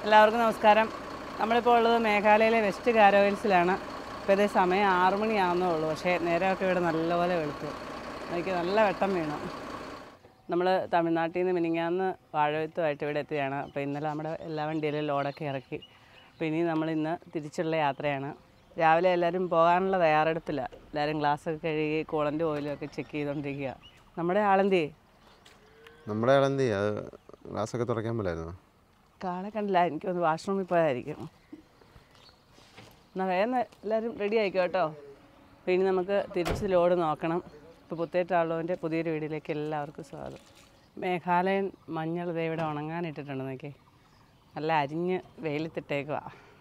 എല്ലാവർക്കും നമസ്കാരം നമ്മളിപ്പോൾ ഉള്ളത് മേഘാലയയിലെ വെസ്റ്റ് കാരോയിൽസിലാണ് ഇപ്പോൾ ഇതേ സമയം ആറു മണിയാവുന്നേ ഉള്ളൂ പക്ഷേ നേരമൊക്കെ ഇവിടെ നല്ലപോലെ വെളുത്തു എനിക്ക് നല്ല വെട്ടം വീണു നമ്മൾ തമിഴ്നാട്ടിൽ നിന്ന് മിനിങ്ങാന്ന് വാഴവത്തുമായിട്ട് ഇവിടെ എത്തിയാണ് അപ്പോൾ ഇന്നലെ നമ്മുടെ എല്ലാ വണ്ടിയിലും ലോഡൊക്കെ ഇറക്കി അപ്പോൾ ഇനി നമ്മൾ ഇന്ന് തിരിച്ചുള്ള യാത്രയാണ് രാവിലെ എല്ലാവരും പോകാനുള്ള തയ്യാറെടുപ്പില്ല എല്ലാവരും ഗ്ലാസ്സൊക്കെ കഴുകി കൂളൻ്റെ ഓയിലും ഒക്കെ ചെക്ക് ചെയ്തുകൊണ്ടിരിക്കുക നമ്മുടെ ആളെന്തി നമ്മുടെ ആളെന്ത് ചെയ്യും അത് ഗ്ലാസ്സൊക്കെ തുറക്കാൻ പോലായിരുന്നു കാളെ കണ്ടില്ല എനിക്കൊന്ന് വാഷ്റൂമിൽ പോയതായിരിക്കും എന്നാൽ വേഗം എല്ലാവരും റെഡി ആയിക്കോ കേട്ടോ അപ്പോൾ ഇനി നമുക്ക് തിരിച്ച് ലോഡ് നോക്കണം ഇപ്പോൾ പുത്തേറ്റാളുവിൻ്റെ പുതിയൊരു വീഡിയോയിലേക്ക് എല്ലാവർക്കും സ്വാഗതം മേഘാലയൻ മഞ്ഞൾ ദേ ഇവിടെ ഉണങ്ങാനിട്ടിട്ടുണ്ട് നോക്കി നല്ല അരിഞ്ഞ് വെയിലത്തിട്ടേക്കുക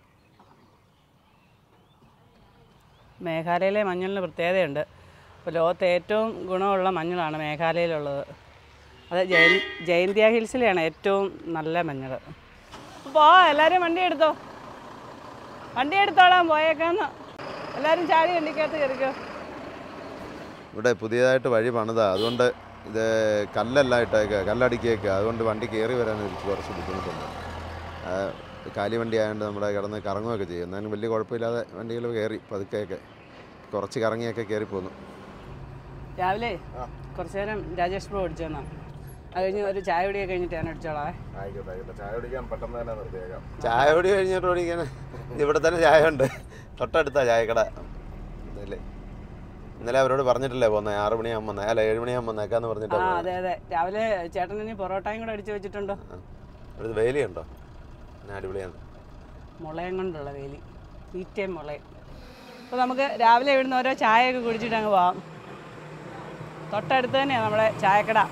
മേഘാലയയിലെ മഞ്ഞളിന് പ്രത്യേകതയുണ്ട് ഇപ്പോൾ ലോകത്ത് ഏറ്റവും ഗുണമുള്ള മഞ്ഞളാണ് മേഘാലയയിലുള്ളത് അത് ജയൻ ജയന്തിയ ഹിൽസിലെയാണ് ഏറ്റവും നല്ല മഞ്ഞൾ പോ എല്ലാവരും വണ്ടി എടുത്തോ വണ്ടി എടുത്തോളാം പോയേക്കാന്ന് എല്ലാവരും ചാടി വണ്ടിക്കകത്ത് കയറിക്കോ ഇവിടെ പുതിയതായിട്ട് വഴി പണിതാ അതുകൊണ്ട് ഇത് കല്ലല്ല ഇട്ടേക്ക് കല്ലടിക്കേക്ക് അതുകൊണ്ട് വണ്ടി കയറി വരാൻ ഒരു കുറച്ച് ബുദ്ധിമുട്ടുണ്ട് ആ, കാലി വണ്ടി ആയതുകൊണ്ട് നമ്മുടെ കിടന്ന് കറങ്ങുകയൊക്കെ ചെയ്യും എന്നാലും വലിയ കുഴപ്പമില്ലാതെ വണ്ടികൾ കയറി പതുക്കെയൊക്കെ കുറച്ച് കറങ്ങിയൊക്കെ കയറി പോന്നു രാവിലെ കുറച്ച് നേരം രാജേഷ് ബ്രോ ഓടിച്ചു തന്നാ അത് കഴിഞ്ഞ് ഒരു ചായ കുടിയൊക്കെ കഴിഞ്ഞിട്ട് ഞാൻ അടിച്ചോളാം ആയിക്കോട്ടെ ആയിക്കോട്ടെ ചായ കുടിക്കാൻ പെട്ടെന്ന് തന്നെ നിർത്തിയേക്കാം ചായ കുടി കഴിഞ്ഞിട്ട് ഓടിക്കാൻ ഇവിടെ തന്നെ ചായ ഉണ്ട് തൊട്ടടുത്താ ചായക്കട ഇതല്ലേ ഇന്നലെ അവരോട് പറഞ്ഞിട്ടില്ലേ പോന്നെ ആറ് മണിയാകുമ്പോൾ വന്നേ അല്ല ഏഴ് മണിയാകുമ്പോൾ വന്നേക്കാന്ന് ആ പറഞ്ഞിട്ടാ അതെ അതെ രാവിലെ ചേട്ടൻ ഇനി പൊറോട്ടയും കൂടെ അടിച്ചു വെച്ചിട്ടുണ്ടോ ഒരു വേലിയുണ്ടോ എന്നാ അടിപൊളിയാണ് മുളയും കൊണ്ടുള്ള വേലി ഈറ്റയും മുളയും അപ്പോൾ നമുക്ക് രാവിലെ ഇവിടുന്ന് ഓരോ ചായയൊക്കെ കുടിച്ചിട്ട് അങ്ങ് പോവാം തൊട്ടടുത്ത് തന്നെയാണ് നമ്മുടെ ചായക്കട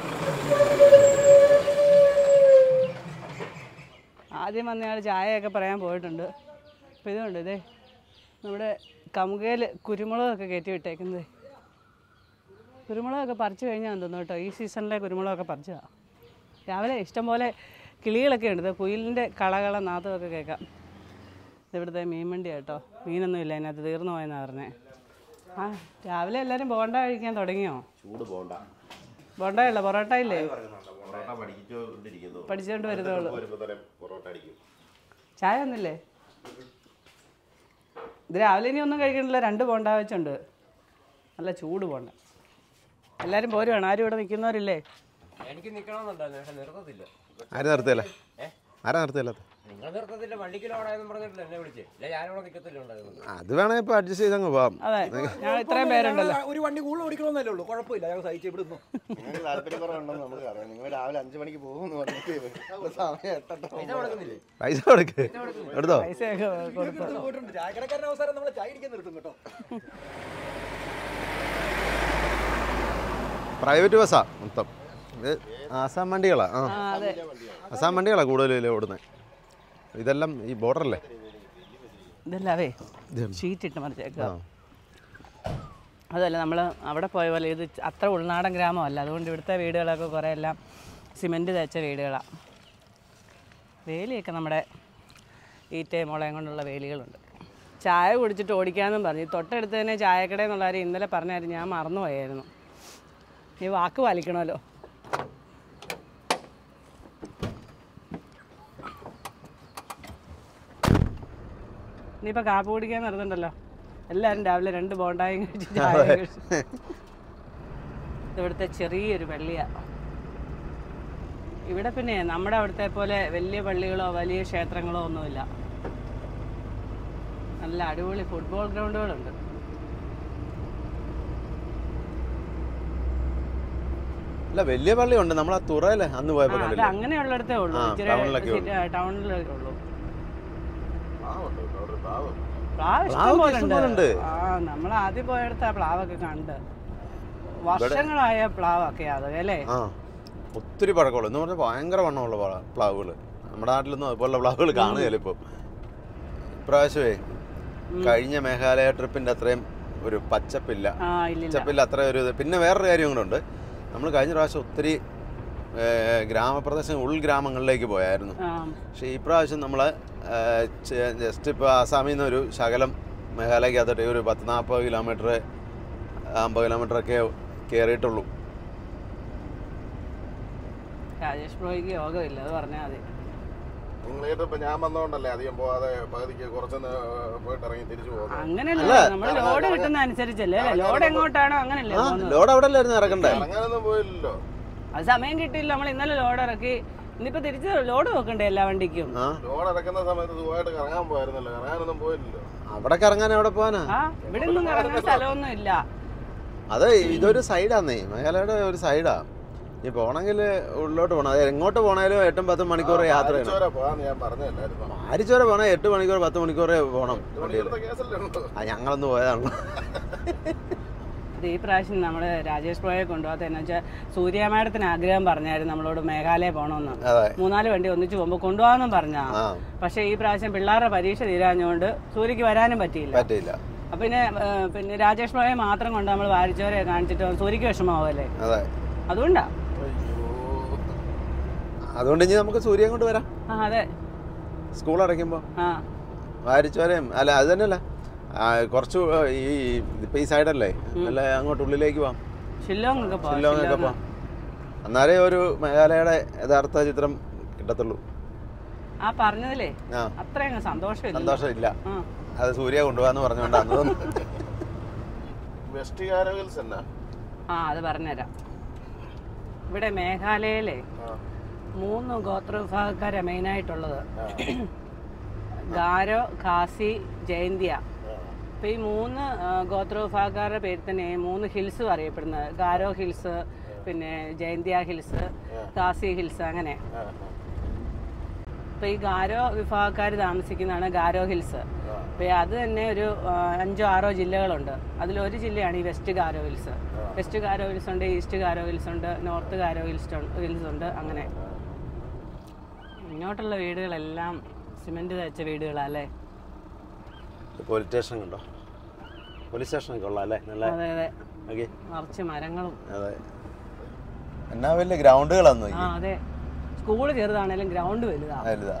ആദ്യം വന്നയാൾ ചായയൊക്കെ പറയാൻ പോയിട്ടുണ്ട് അപ്പോൾ ഇതുണ്ട് ഇതേ നമ്മുടെ കമുകയിൽ കുരുമുളകൊക്കെ കയറ്റി വിട്ടേക്കുന്നത് കുരുമുളകൊക്കെ പറിച്ചു കഴിഞ്ഞാൽ തോന്നുന്നു കേട്ടോ ഈ സീസണിലെ കുരുമുളകൊക്കെ പറിച്ചതാണ് രാവിലെ ഇഷ്ടംപോലെ കിളികളൊക്കെ ഉണ്ട് ഇത് കുയിലിൻ്റെ കളകള നാദമൊക്കെ കേൾക്കാം ഇത് ഇവിടുത്തെ മീൻ വണ്ടി കേട്ടോ മീനൊന്നും ഇല്ല അതിനകത്ത് തീർന്നു പോയെന്നാണ് പറഞ്ഞത് ആ രാവിലെ എല്ലാവരും ബോണ്ട കഴിക്കാൻ തുടങ്ങിയോ ചൂട് പോണ്ട ബോണ്ട ഇല്ല പൊറോട്ട ഇല്ലേ പൊറോട്ട പഠിച്ചുകൊണ്ടിരിക്കുന്നു പഠിച്ചുകൊണ്ട് വരുന്നുള്ളൂ വരുമ്പോൾ തന്നെ പൊറോട്ട അടിക്കും ചായ ഒന്നുമില്ലേ ഇത് രാവിലെ ഇനി ഒന്നും കഴിക്കണില്ല രണ്ട് ബോണ്ട വെച്ചുണ്ട് നല്ല ചൂട് ബോണ്ട എല്ലാവരും പോരുവാണ് ആരും ഇവിടെ നിൽക്കുന്നവരില്ലേ എനിക്ക് നിൽക്കണമെന്നുണ്ടായിരുന്നു പക്ഷെ നിർത്തത്തില്ല ആര് നിർത്തിയല്ലേ ആരാ നിർത്തിയല്ല നിങ്ങൾ നിർത്തത്തില്ല വണ്ടിക്ക് ലോഡായെന്ന് പറഞ്ഞിട്ടില്ല എന്നെ വിളിച്ച് ഇല്ല ഞാനിവിടെ നിൽക്കത്തില്ല ഉണ്ടായിരുന്നു അത് വേണേ ഇപ്പൊ അഡ്ജസ്റ്റ് ചെയ്തങ്ങ് പോവാം അതെ ഞങ്ങൾ ഇത്രയും പേരുണ്ടല്ലോ ഒരു വണ്ടി കൂടുതൽ ഓടിക്കണമെന്നല്ലേ ഉള്ളൂ കുഴപ്പമില്ല ഞങ്ങൾ സഹിച്ച് ഇവിടുന്നു നിങ്ങൾക്ക് താല്പര്യക്കുറവുണ്ടെന്ന് നമുക്ക് അറിയാം നിങ്ങൾ രാവിലെ അഞ്ച് മണിക്ക് പോകുമെന്ന് പറഞ്ഞിട്ട് ഇപ്പൊ സമയം എട്ടെട്ടോ പൈസ കൊടുക്ക് എടുത്തോ പൈസയൊക്കെ കൊടുത്തു പോയിട്ടുണ്ട് ചായക്കടക്കാരൻ അവസരം നമ്മളെ ചായ ഇരിക്കാൻ നിർത്തും കേട്ടോ പ്രൈവറ്റ് ബസ്സാ മൊത്തം ഇത് ആസാം വണ്ടികളാ ആ ആ അതെ ആസാം വണ്ടികളാ കൂടുതൽ ഓടുന്നത് ഇതെല്ലാം ഈ ബോർഡറല്ലേ ഇതല്ലാവേ ഷീറ്റ് ഇട്ട് മറിച്ചേക്കുക ആ അതല്ല നമ്മൾ അവിടെ പോയ പോലെ ഇത് അത്ര ഉൾനാടൻ ഗ്രാമമല്ല അതുകൊണ്ട് ഇവിടുത്തെ വീടുകളൊക്കെ കുറേ എല്ലാം സിമെൻറ്റ് തേച്ച വീടുകളാണ് വേലിയൊക്കെ നമ്മുടെ ഈറ്റയും മുളയും കൊണ്ടുള്ള വേലികളുണ്ട് ചായ കുടിച്ചിട്ട് ഓടിക്കാമെന്നും പറഞ്ഞു തൊട്ടടുത്ത് തന്നെ ചായക്കട എന്നുള്ള കാര്യം ഇന്നലെ പറഞ്ഞായിരുന്നു ഞാൻ മറന്നുപോയായിരുന്നു ഈ വാക്ക് പാലിക്കണമല്ലോ ഇനിയിപ്പോൾ കാപ്പ് കുടിക്കാൻ നിർത്തുണ്ടല്ലോ എല്ലാവരും രാവിലെ രണ്ട് ബോണ്ടായും കഴിച്ച് ചായ കഴിച്ചു ഇവിടുത്തെ ചെറിയൊരു പള്ളിയാണ് ഇവിടെ പിന്നെ നമ്മുടെ അവിടുത്തെ പോലെ വലിയ പള്ളികളോ വലിയ ക്ഷേത്രങ്ങളോ ഒന്നുമില്ല നല്ല അടിപൊളി ഫുട്ബോൾ ഗ്രൗണ്ടുകളുണ്ട് അല്ല വലിയ പള്ളിയുണ്ട് നമ്മളാ തുറയല്ലേ അന്ന് ആ, പോയപ്പോ അത് കണ്ടില്ലേ അങ്ങനെയുള്ളിടത്തേ ഉള്ളൂ ആ, ഇച്ചിരി ടൗണിലൊക്കെ സിറ്റി- ആ, ടൗണിലൊക്കെ ഉള്ളൂ പാവുണ്ട് കേട്ടോ, അവിടെ ഒരു പാവം പ്ലാവ് ഇഷ്ടം പ്ലാവൊക്കെ പോലെ ഇഷ്ടം ഉണ്ട് പോലെ ഉണ്ട്. ആ നമ്മൾ ആദ്യം പോയടുത്ത പ്ലാവൊക്കെ കണ്ട് വർഷങ്ങളായ പ്ലാവൊക്കെ അത് അല്ലേ ആ ഒത്തിരി പഴക്കമുള്ളൂ എന്ന് പറഞ്ഞാൽ ഭയങ്കര വണ്ണമുള്ള പ്ലാവുകൾ നമ്മുടെ നാട്ടിലൊന്നും അതുപോലുള്ള പ്ലാവുകൾ കാണുകയില്ല ഇപ്പം ഇപ്രാവശ്യമേ കഴിഞ്ഞ മേഘാലയ ട്രിപ്പിന്റെ അത്രയും ഒരു പച്ചപ്പില്ല ആ ഇല്ലില്ല പച്ചപ്പില്ല അത്ര ഒരു ഇത് പിന്നെ വേറൊരു കാര്യം കൂടെ ഉണ്ട് നമ്മൾ കഴിഞ്ഞ പ്രാവശ്യം ഒത്തിരി ഏർ, ഗ്രാമപ്രദേശം ഉൾഗ്രാമങ്ങളിലേക്ക് പോയായിരുന്നു ആ പക്ഷേ ഈ പ്രാവശ്യം നമ്മൾ ജസ്റ്റ് ഇപ്പോൾ ആസാമിൽ നിന്ന് ഒരു ശകലം മേഘാലയക്കകത്തോട്ട് ഒരു പത്ത് നാൽപ്പത് കിലോമീറ്റർ അമ്പത് കിലോമീറ്റർ ഒക്കെ കയറിയിട്ടുള്ളൂ രാജേഷ് ബ്രോയ്ക്ക് യോഗമില്ല അത് പറഞ്ഞാൽ മതി നിങ്ങളായിട്ട് ഇപ്പൊ ഞാൻ വന്നോണ്ടല്ലേ അധികം പോവാതെ പകുതിക്ക് കുറച്ചൊന്ന് പോയിട്ട് ഇറങ്ങി തിരിച്ചു പോകുന്നത് അങ്ങനെയല്ല നമ്മൾ ലോഡ് കിട്ടുന്ന അനുസരിച്ചല്ലേ അല്ലേ ലോഡ് എങ്ങോട്ടാണോ അങ്ങനല്ലേ ആ പോകുന്നത് ലോഡ് അവിടെ അല്ലായിരുന്നു ഇറക്കണ്ടേ ഇറങ്ങാനൊന്നും പോയില്ലല്ലോ അത് സമയം കിട്ടിയില്ല നമ്മൾ ഇന്നലെ ലോഡ് ഇറക്കി ഇന്നിപ്പോ തിരിച്ച് ലോഡ് വെക്കണ്ടേ എല്ലാ വണ്ടിക്കും ആ ലോഡ് ഇറക്കുന്ന സമയത്ത് സുഖമായിട്ട് കറങ്ങാൻ പോയിരുന്നല്ലോ കറങ്ങാനൊന്നും പോയില്ലല്ലോ അവിടെ കറങ്ങാൻ എവിടെ പോവാനാ ആ ഇവിടെ ഒന്നും കിടക്കുന്ന സ്ഥലമൊന്നും ഇല്ല അത് ഇതൊരു സൈഡാന്നേ മേഖലയുടെ ഒരു സൈഡാ നീ പോണെങ്കിൽ ഉള്ളിലോട്ട് പോകണം അത് എങ്ങോട്ട് പോണേലും എട്ടും പത്തും മണിക്കൂർ യാത്ര ചെയ്യണം ആരിച്ചോരെ പോവാന്ന് ഞാൻ പറഞ്ഞല്ലായിരുന്നു ആരിച്ചോരെ പോണേ എട്ട് മണിക്കൂർ പത്ത് മണിക്കൂർ പോകണം വണ്ടിയിൽ മണിക്കൂറത്തെ കേസല്ലേ ഉള്ളൂ ആ ഞങ്ങളൊന്ന് പോയതാണല്ലോ ഇത് ഈ പ്രാവശ്യം നമ്മൾ രാജേഷ് പ്രോയെ കൊണ്ടുപോകാത്ത എന്ന് വെച്ചാൽ സൂര്യ മാഡത്തിന് ആഗ്രഹം പറഞ്ഞായിരുന്നു നമ്മളോട് മേഘാലയ പോകണമെന്ന് അതെ മൂന്നാല് വണ്ടി ഒന്നിച്ച് പോകുമ്പോൾ കൊണ്ടുപോകാമെന്നും പറഞ്ഞാ ആ പക്ഷേ ഈ പ്രാവശ്യം പിള്ളേരുടെ പരീക്ഷ തീരാഞ്ഞുകൊണ്ട് സൂര്യക്ക് വരാനും പറ്റിയില്ല പറ്റിയില്ല അപ്പൊ പിന്നെ ഏ, പിന്നെ രാജേഷ് പ്രോയെ മാത്രം കൊണ്ട് നമ്മൾ വാരിച്ചോരെ കാണിച്ചിട്ട് സൂര്യക്ക് വിഷമാവല്ലേ അതെ അതുകൊണ്ടാ അതുകൊണ്ട് ഇനി നമുക്ക് സൂര്യൻ കൊണ്ട് വരാം ആ അതെ സ്കൂൾ അടയ്ക്കുമ്പോൾ ആ വാരിച്ചോരയും അല്ല അത് തന്നെയല്ല ആ, കുറച്ച് ഈ ഇപ്പം ഈ സൈഡല്ലേ അല്ല അങ്ങോട്ട് ഉള്ളിലേക്ക് പോവാം ഷില്ലോങ് ഒക്കെ പോവാം ഷില്ലോങ്ങൊക്കെ ഷില്ലോങ്. പോവാം എന്നാലേ ഒരു മേഘാലയയുടെ യഥാർത്ഥ ചിത്രം കിട്ടത്തുള്ളൂ ആ പറഞ്ഞതിലേ ആ അത്രയും സന്തോഷമില്ല സന്തോഷമില്ല ആ അത് സൂര്യ കൊണ്ടുപോകാന്ന് പറഞ്ഞുകൊണ്ടാന്ന് തോന്നുന്നു വെസ്റ്റ് കാരവൽസ് എന്നാ ആ അത് പറഞ്ഞുതരാം ഇവിടെ മേഘാലയയിലെ ആ. മൂന്ന് ഗോത്രവിഭാഗക്കാരാണ് മെയിനായിട്ടുള്ളത് ഗാരോ ഖാസി ജയന്തിയ അപ്പോൾ ഈ മൂന്ന് ആ, ഗോത്രവിഭാഗക്കാരുടെ പേരിൽ തന്നെ മൂന്ന് ഹിൽസ് അറിയപ്പെടുന്നത് ഗാരോ ഹിൽസ് പിന്നെ ജയന്തിയ ഹിൽസ് ഖാസി ഹിൽസ് അങ്ങനെ അപ്പോൾ ഈ ഗാരോ വിഭാഗക്കാർ താമസിക്കുന്നതാണ് ഗാരോ ഹിൽസ് അപ്പോൾ അത് തന്നെ ഒരു ആ, അഞ്ചോ ആറോ ജില്ലകളുണ്ട് അതിലൊരു ജില്ലയാണ് ഈ west Garo hills west Garo hills ഉണ്ട് ഈസ്റ്റ് ഗാരോ ഹിൽസ് ഉണ്ട് നോർത്ത് ഗാരോ ഹിൽസ് ഉണ്ട് ഹിൽസ് ഉണ്ട് അങ്ങനെ ഇങ്ങോട്ടുള്ള വീടുകളെല്ലാം സിമെന്റ് തയ്ച്ച വീടുകളല്ലേ പോലീസ് സ്റ്റേഷൻ കണ്ടോ പോലീസ് സ്റ്റേഷനൊക്കെ ഉള്ള അല്ലേ നല്ല അതെ അതെ ഓക്കെ നിറച്ച് മരങ്ങളും അതെ എന്നാ വലിയ ഗ്രൗണ്ടുകളാന്ന് ആ അതെ സ്കൂള് ചെറുതാണേലും ഗ്രൗണ്ട് വലുതാ വലുതാ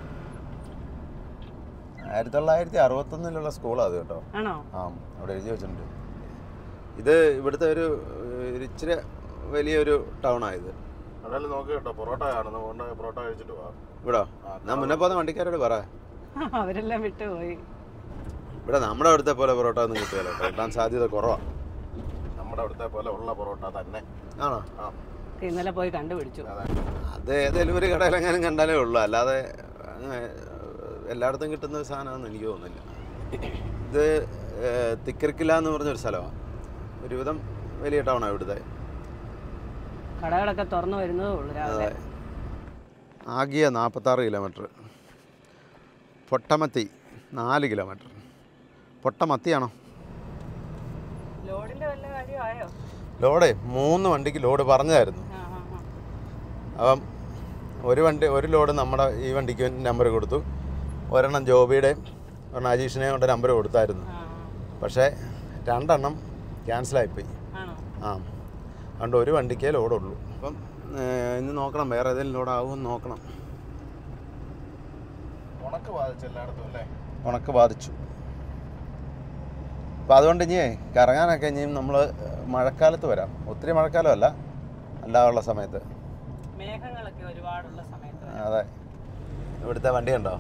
ആയിരത്തി തൊള്ളായിരത്തി അറുപത്തൊന്നിലുള്ള സ്കൂളാണ് അത് കേട്ടോ ആണോ ആ അവിടെ എഴുതി വെച്ചിട്ടുണ്ട് ഇത് ഇവിടുത്തെ ഒരു ഒരു ഇച്ചിരി വലിയൊരു ടൗണായത് അതെല്ലാം നോക്കി കേട്ടോ പൊറോട്ട കാണുന്നു കൊണ്ട് പൊറോട്ട കഴിച്ചിട്ട് പോവാം ഇവിടോ ഞാൻ മുന്നേ പോകുന്ന വണ്ടിക്കാരോട് പറ അവരെല്ലാം വിട്ടുപോയി ഇവിടെ നമ്മുടെ അവിടുത്തെ പോലെ പൊറോട്ട ഒന്നും കിട്ടുകയില്ല കേട്ടോ കിട്ടാൻ സാധ്യത കുറവാണ് നമ്മുടെ അവിടുത്തെ പോലെ ഉള്ള പൊറോട്ട തന്നെ ആണോ ആ ഇന്നലെ പോയി കണ്ടുപിടിച്ചു അത് ഏതെങ്കിലും ഒരു കടയിലെങ്ങാനും കണ്ടാലേ ഉള്ളൂ അല്ലാതെ അങ്ങനെ എല്ലായിടത്തും കിട്ടുന്ന ഒരു സാധനമാണെന്ന് എനിക്ക് തോന്നുന്നില്ല ഇത് ഏഹ്, തിക്കരിക്കില്ല എന്ന് പറഞ്ഞൊരു സ്ഥലമാണ് ഒരുവിധം വലിയ ടൗണാണ് ഇവിടുത്തെ കടകളൊക്കെ തുറന്നു വരുന്നതേ ഉള്ളൂ രാവിലെ ആകിയ നാൽപ്പത്താറ് കിലോമീറ്റർ പൊട്ടമത്തി നാല് കിലോമീറ്റർ പൊട്ടമത്തിയാണോ ലോഡിന്റെ വല്ല കാര്യമായോ ലോഡേ മൂന്ന് വണ്ടിക്ക് ലോഡ് പറഞ്ഞതായിരുന്നു ആ ആ ആ അപ്പം ഒരു വണ്ടി ഒരു ലോഡ് നമ്മുടെ ഈ വണ്ടിക്ക് നമ്പർ കൊടുത്തു ഒരെണ്ണം ജോബിയുടെയും ഒരെണ്ണം അജീഷിനെയും കൊണ്ട് നമ്പർ കൊടുത്തായിരുന്നു ആ, പക്ഷേ രണ്ടെണ്ണം ക്യാൻസലായിപ്പോയി ആ. ആണോ ആ അതുകൊണ്ട് ഒരു വണ്ടിക്കേ ലോഡുള്ളൂ അപ്പം ഏഹ്, ഇന്ന് നോക്കണം വേറെ ഏതെങ്കിലും ലോഡാവുമെന്ന് നോക്കണം ഉണക്ക് ബാധിച്ചു എല്ലായിടത്തും അല്ലേ ഉണക്ക് ബാധിച്ചു അപ്പം അതുകൊണ്ട് ഇനി കറങ്ങാനൊക്കെ ഇനിയും നമ്മൾ മഴക്കാലത്ത് വരാം ഒത്തിരി മഴക്കാലമല്ല അല്ലാതുള്ള സമയത്ത് മേഘങ്ങളൊക്കെ ഒരുപാടുള്ള സമയത്ത് അതെ ഇവിടുത്തെ വണ്ടി ഉണ്ടോ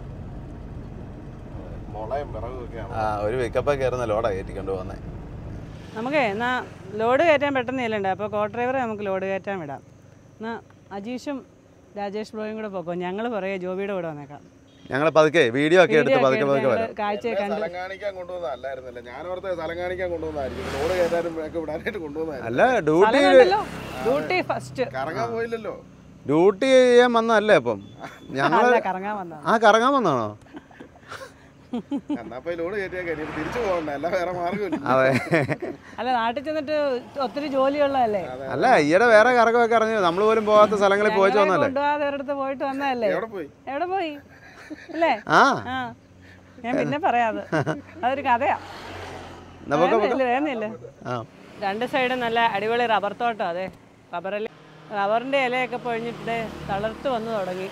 മുളയും വിറകും ഒക്കെയാണ് ആ ഒരു പിക്കപ്പ് കയറുന്ന ലോഡാണ് കയറ്റിക്കൊണ്ട് പോകുന്നത് നമുക്ക് എന്നാ ലോഡ് കയറ്റാൻ പെട്ടെന്ന് ചെല്ലണ്ടേ അപ്പോൾ കോ ഡ്രൈവറെ നമുക്ക് ലോഡ് കയറ്റാൻ വിടാം എന്നാ അജീഷും രാജേഷ് ബ്രോയും കൂടെ പോക്കോ ഞങ്ങൾ പറയാം ജോബിയുടെ കൂടെ വന്നേക്കാം ഞങ്ങൾ പതുക്കെ വീഡിയോ ഒക്കെ എടുത്ത് വീഡിയോ ഒക്കെ പതുക്കെ എടുത്ത് പതുക്കെ ഞങ്ങള് വരാം കാഴ്ചയൊക്കെ കണ്ട് സ്ഥലം കാണിക്കാൻ കൊണ്ടുവന്നതല്ലായിരുന്നല്ലേ ഞാൻ ഓർത്തെ സ്ഥലം കാണിക്കാൻ കൊണ്ടുവന്നതായിരിക്കും റോഡ് കയറ്റാനും ഒക്കെ വിടാനായിട്ട് കൊണ്ടുവന്നതായിരുന്നു അല്ല ഡ്യൂട്ടി സ്ഥലം കണ്ടല്ലോ ഡ്യൂട്ടി ഫസ്റ്റ് കറങ്ങാൻ പോയില്ലല്ലോ ഡ്യൂട്ടി ചെയ്യാൻ വന്നതല്ലേ അപ്പം ഞങ്ങൾ അല്ല കറങ്ങാൻ വന്നതാണ് ആ കറങ്ങാൻ വന്നാണോ എന്നാ പോയി ലോഡ് കയറ്റിയാൽ കാര്യം തിരിച്ചു പോകണ്ട അല്ല വേറെ മാർഗമില്ല അതെ അല്ല നാട്ടിൽ ചെന്നിട്ട് ഒത്തിരി ജോലിയുള്ളതല്ലേ അല്ല ഈയിടെ വേറെ കറക്കമൊക്കെ ഇറങ്ങി നമ്മൾ പോലും പോകാത്ത സ്ഥലങ്ങളിൽ പോയിച്ച് ഞങ്ങളെ വന്നല്ലേ കൊണ്ടുപോകാതെ ഒരിടത്ത് പോയിട്ട് വന്നതല്ലേ എവിടെ പോയി എവിടെ പോയി അല്ലേ ആ ആ ഞാൻ പിന്നെ പറയാത് അതൊരു കഥയാ എന്നാ പൊക്കോ, പൊക്കോ. വേറൊന്നുമില്ല, വേറൊന്നുമില്ല ആ രണ്ട് സൈഡും നല്ല അടിപൊളി റബ്ബർ തോട്ടം അതെ റബ്ബറിൽ റബ്ബറിൻ്റെ ഇലയൊക്കെ പൊഴിഞ്ഞിട്ട് ദേ തളർത്ത് വന്നു തുടങ്ങി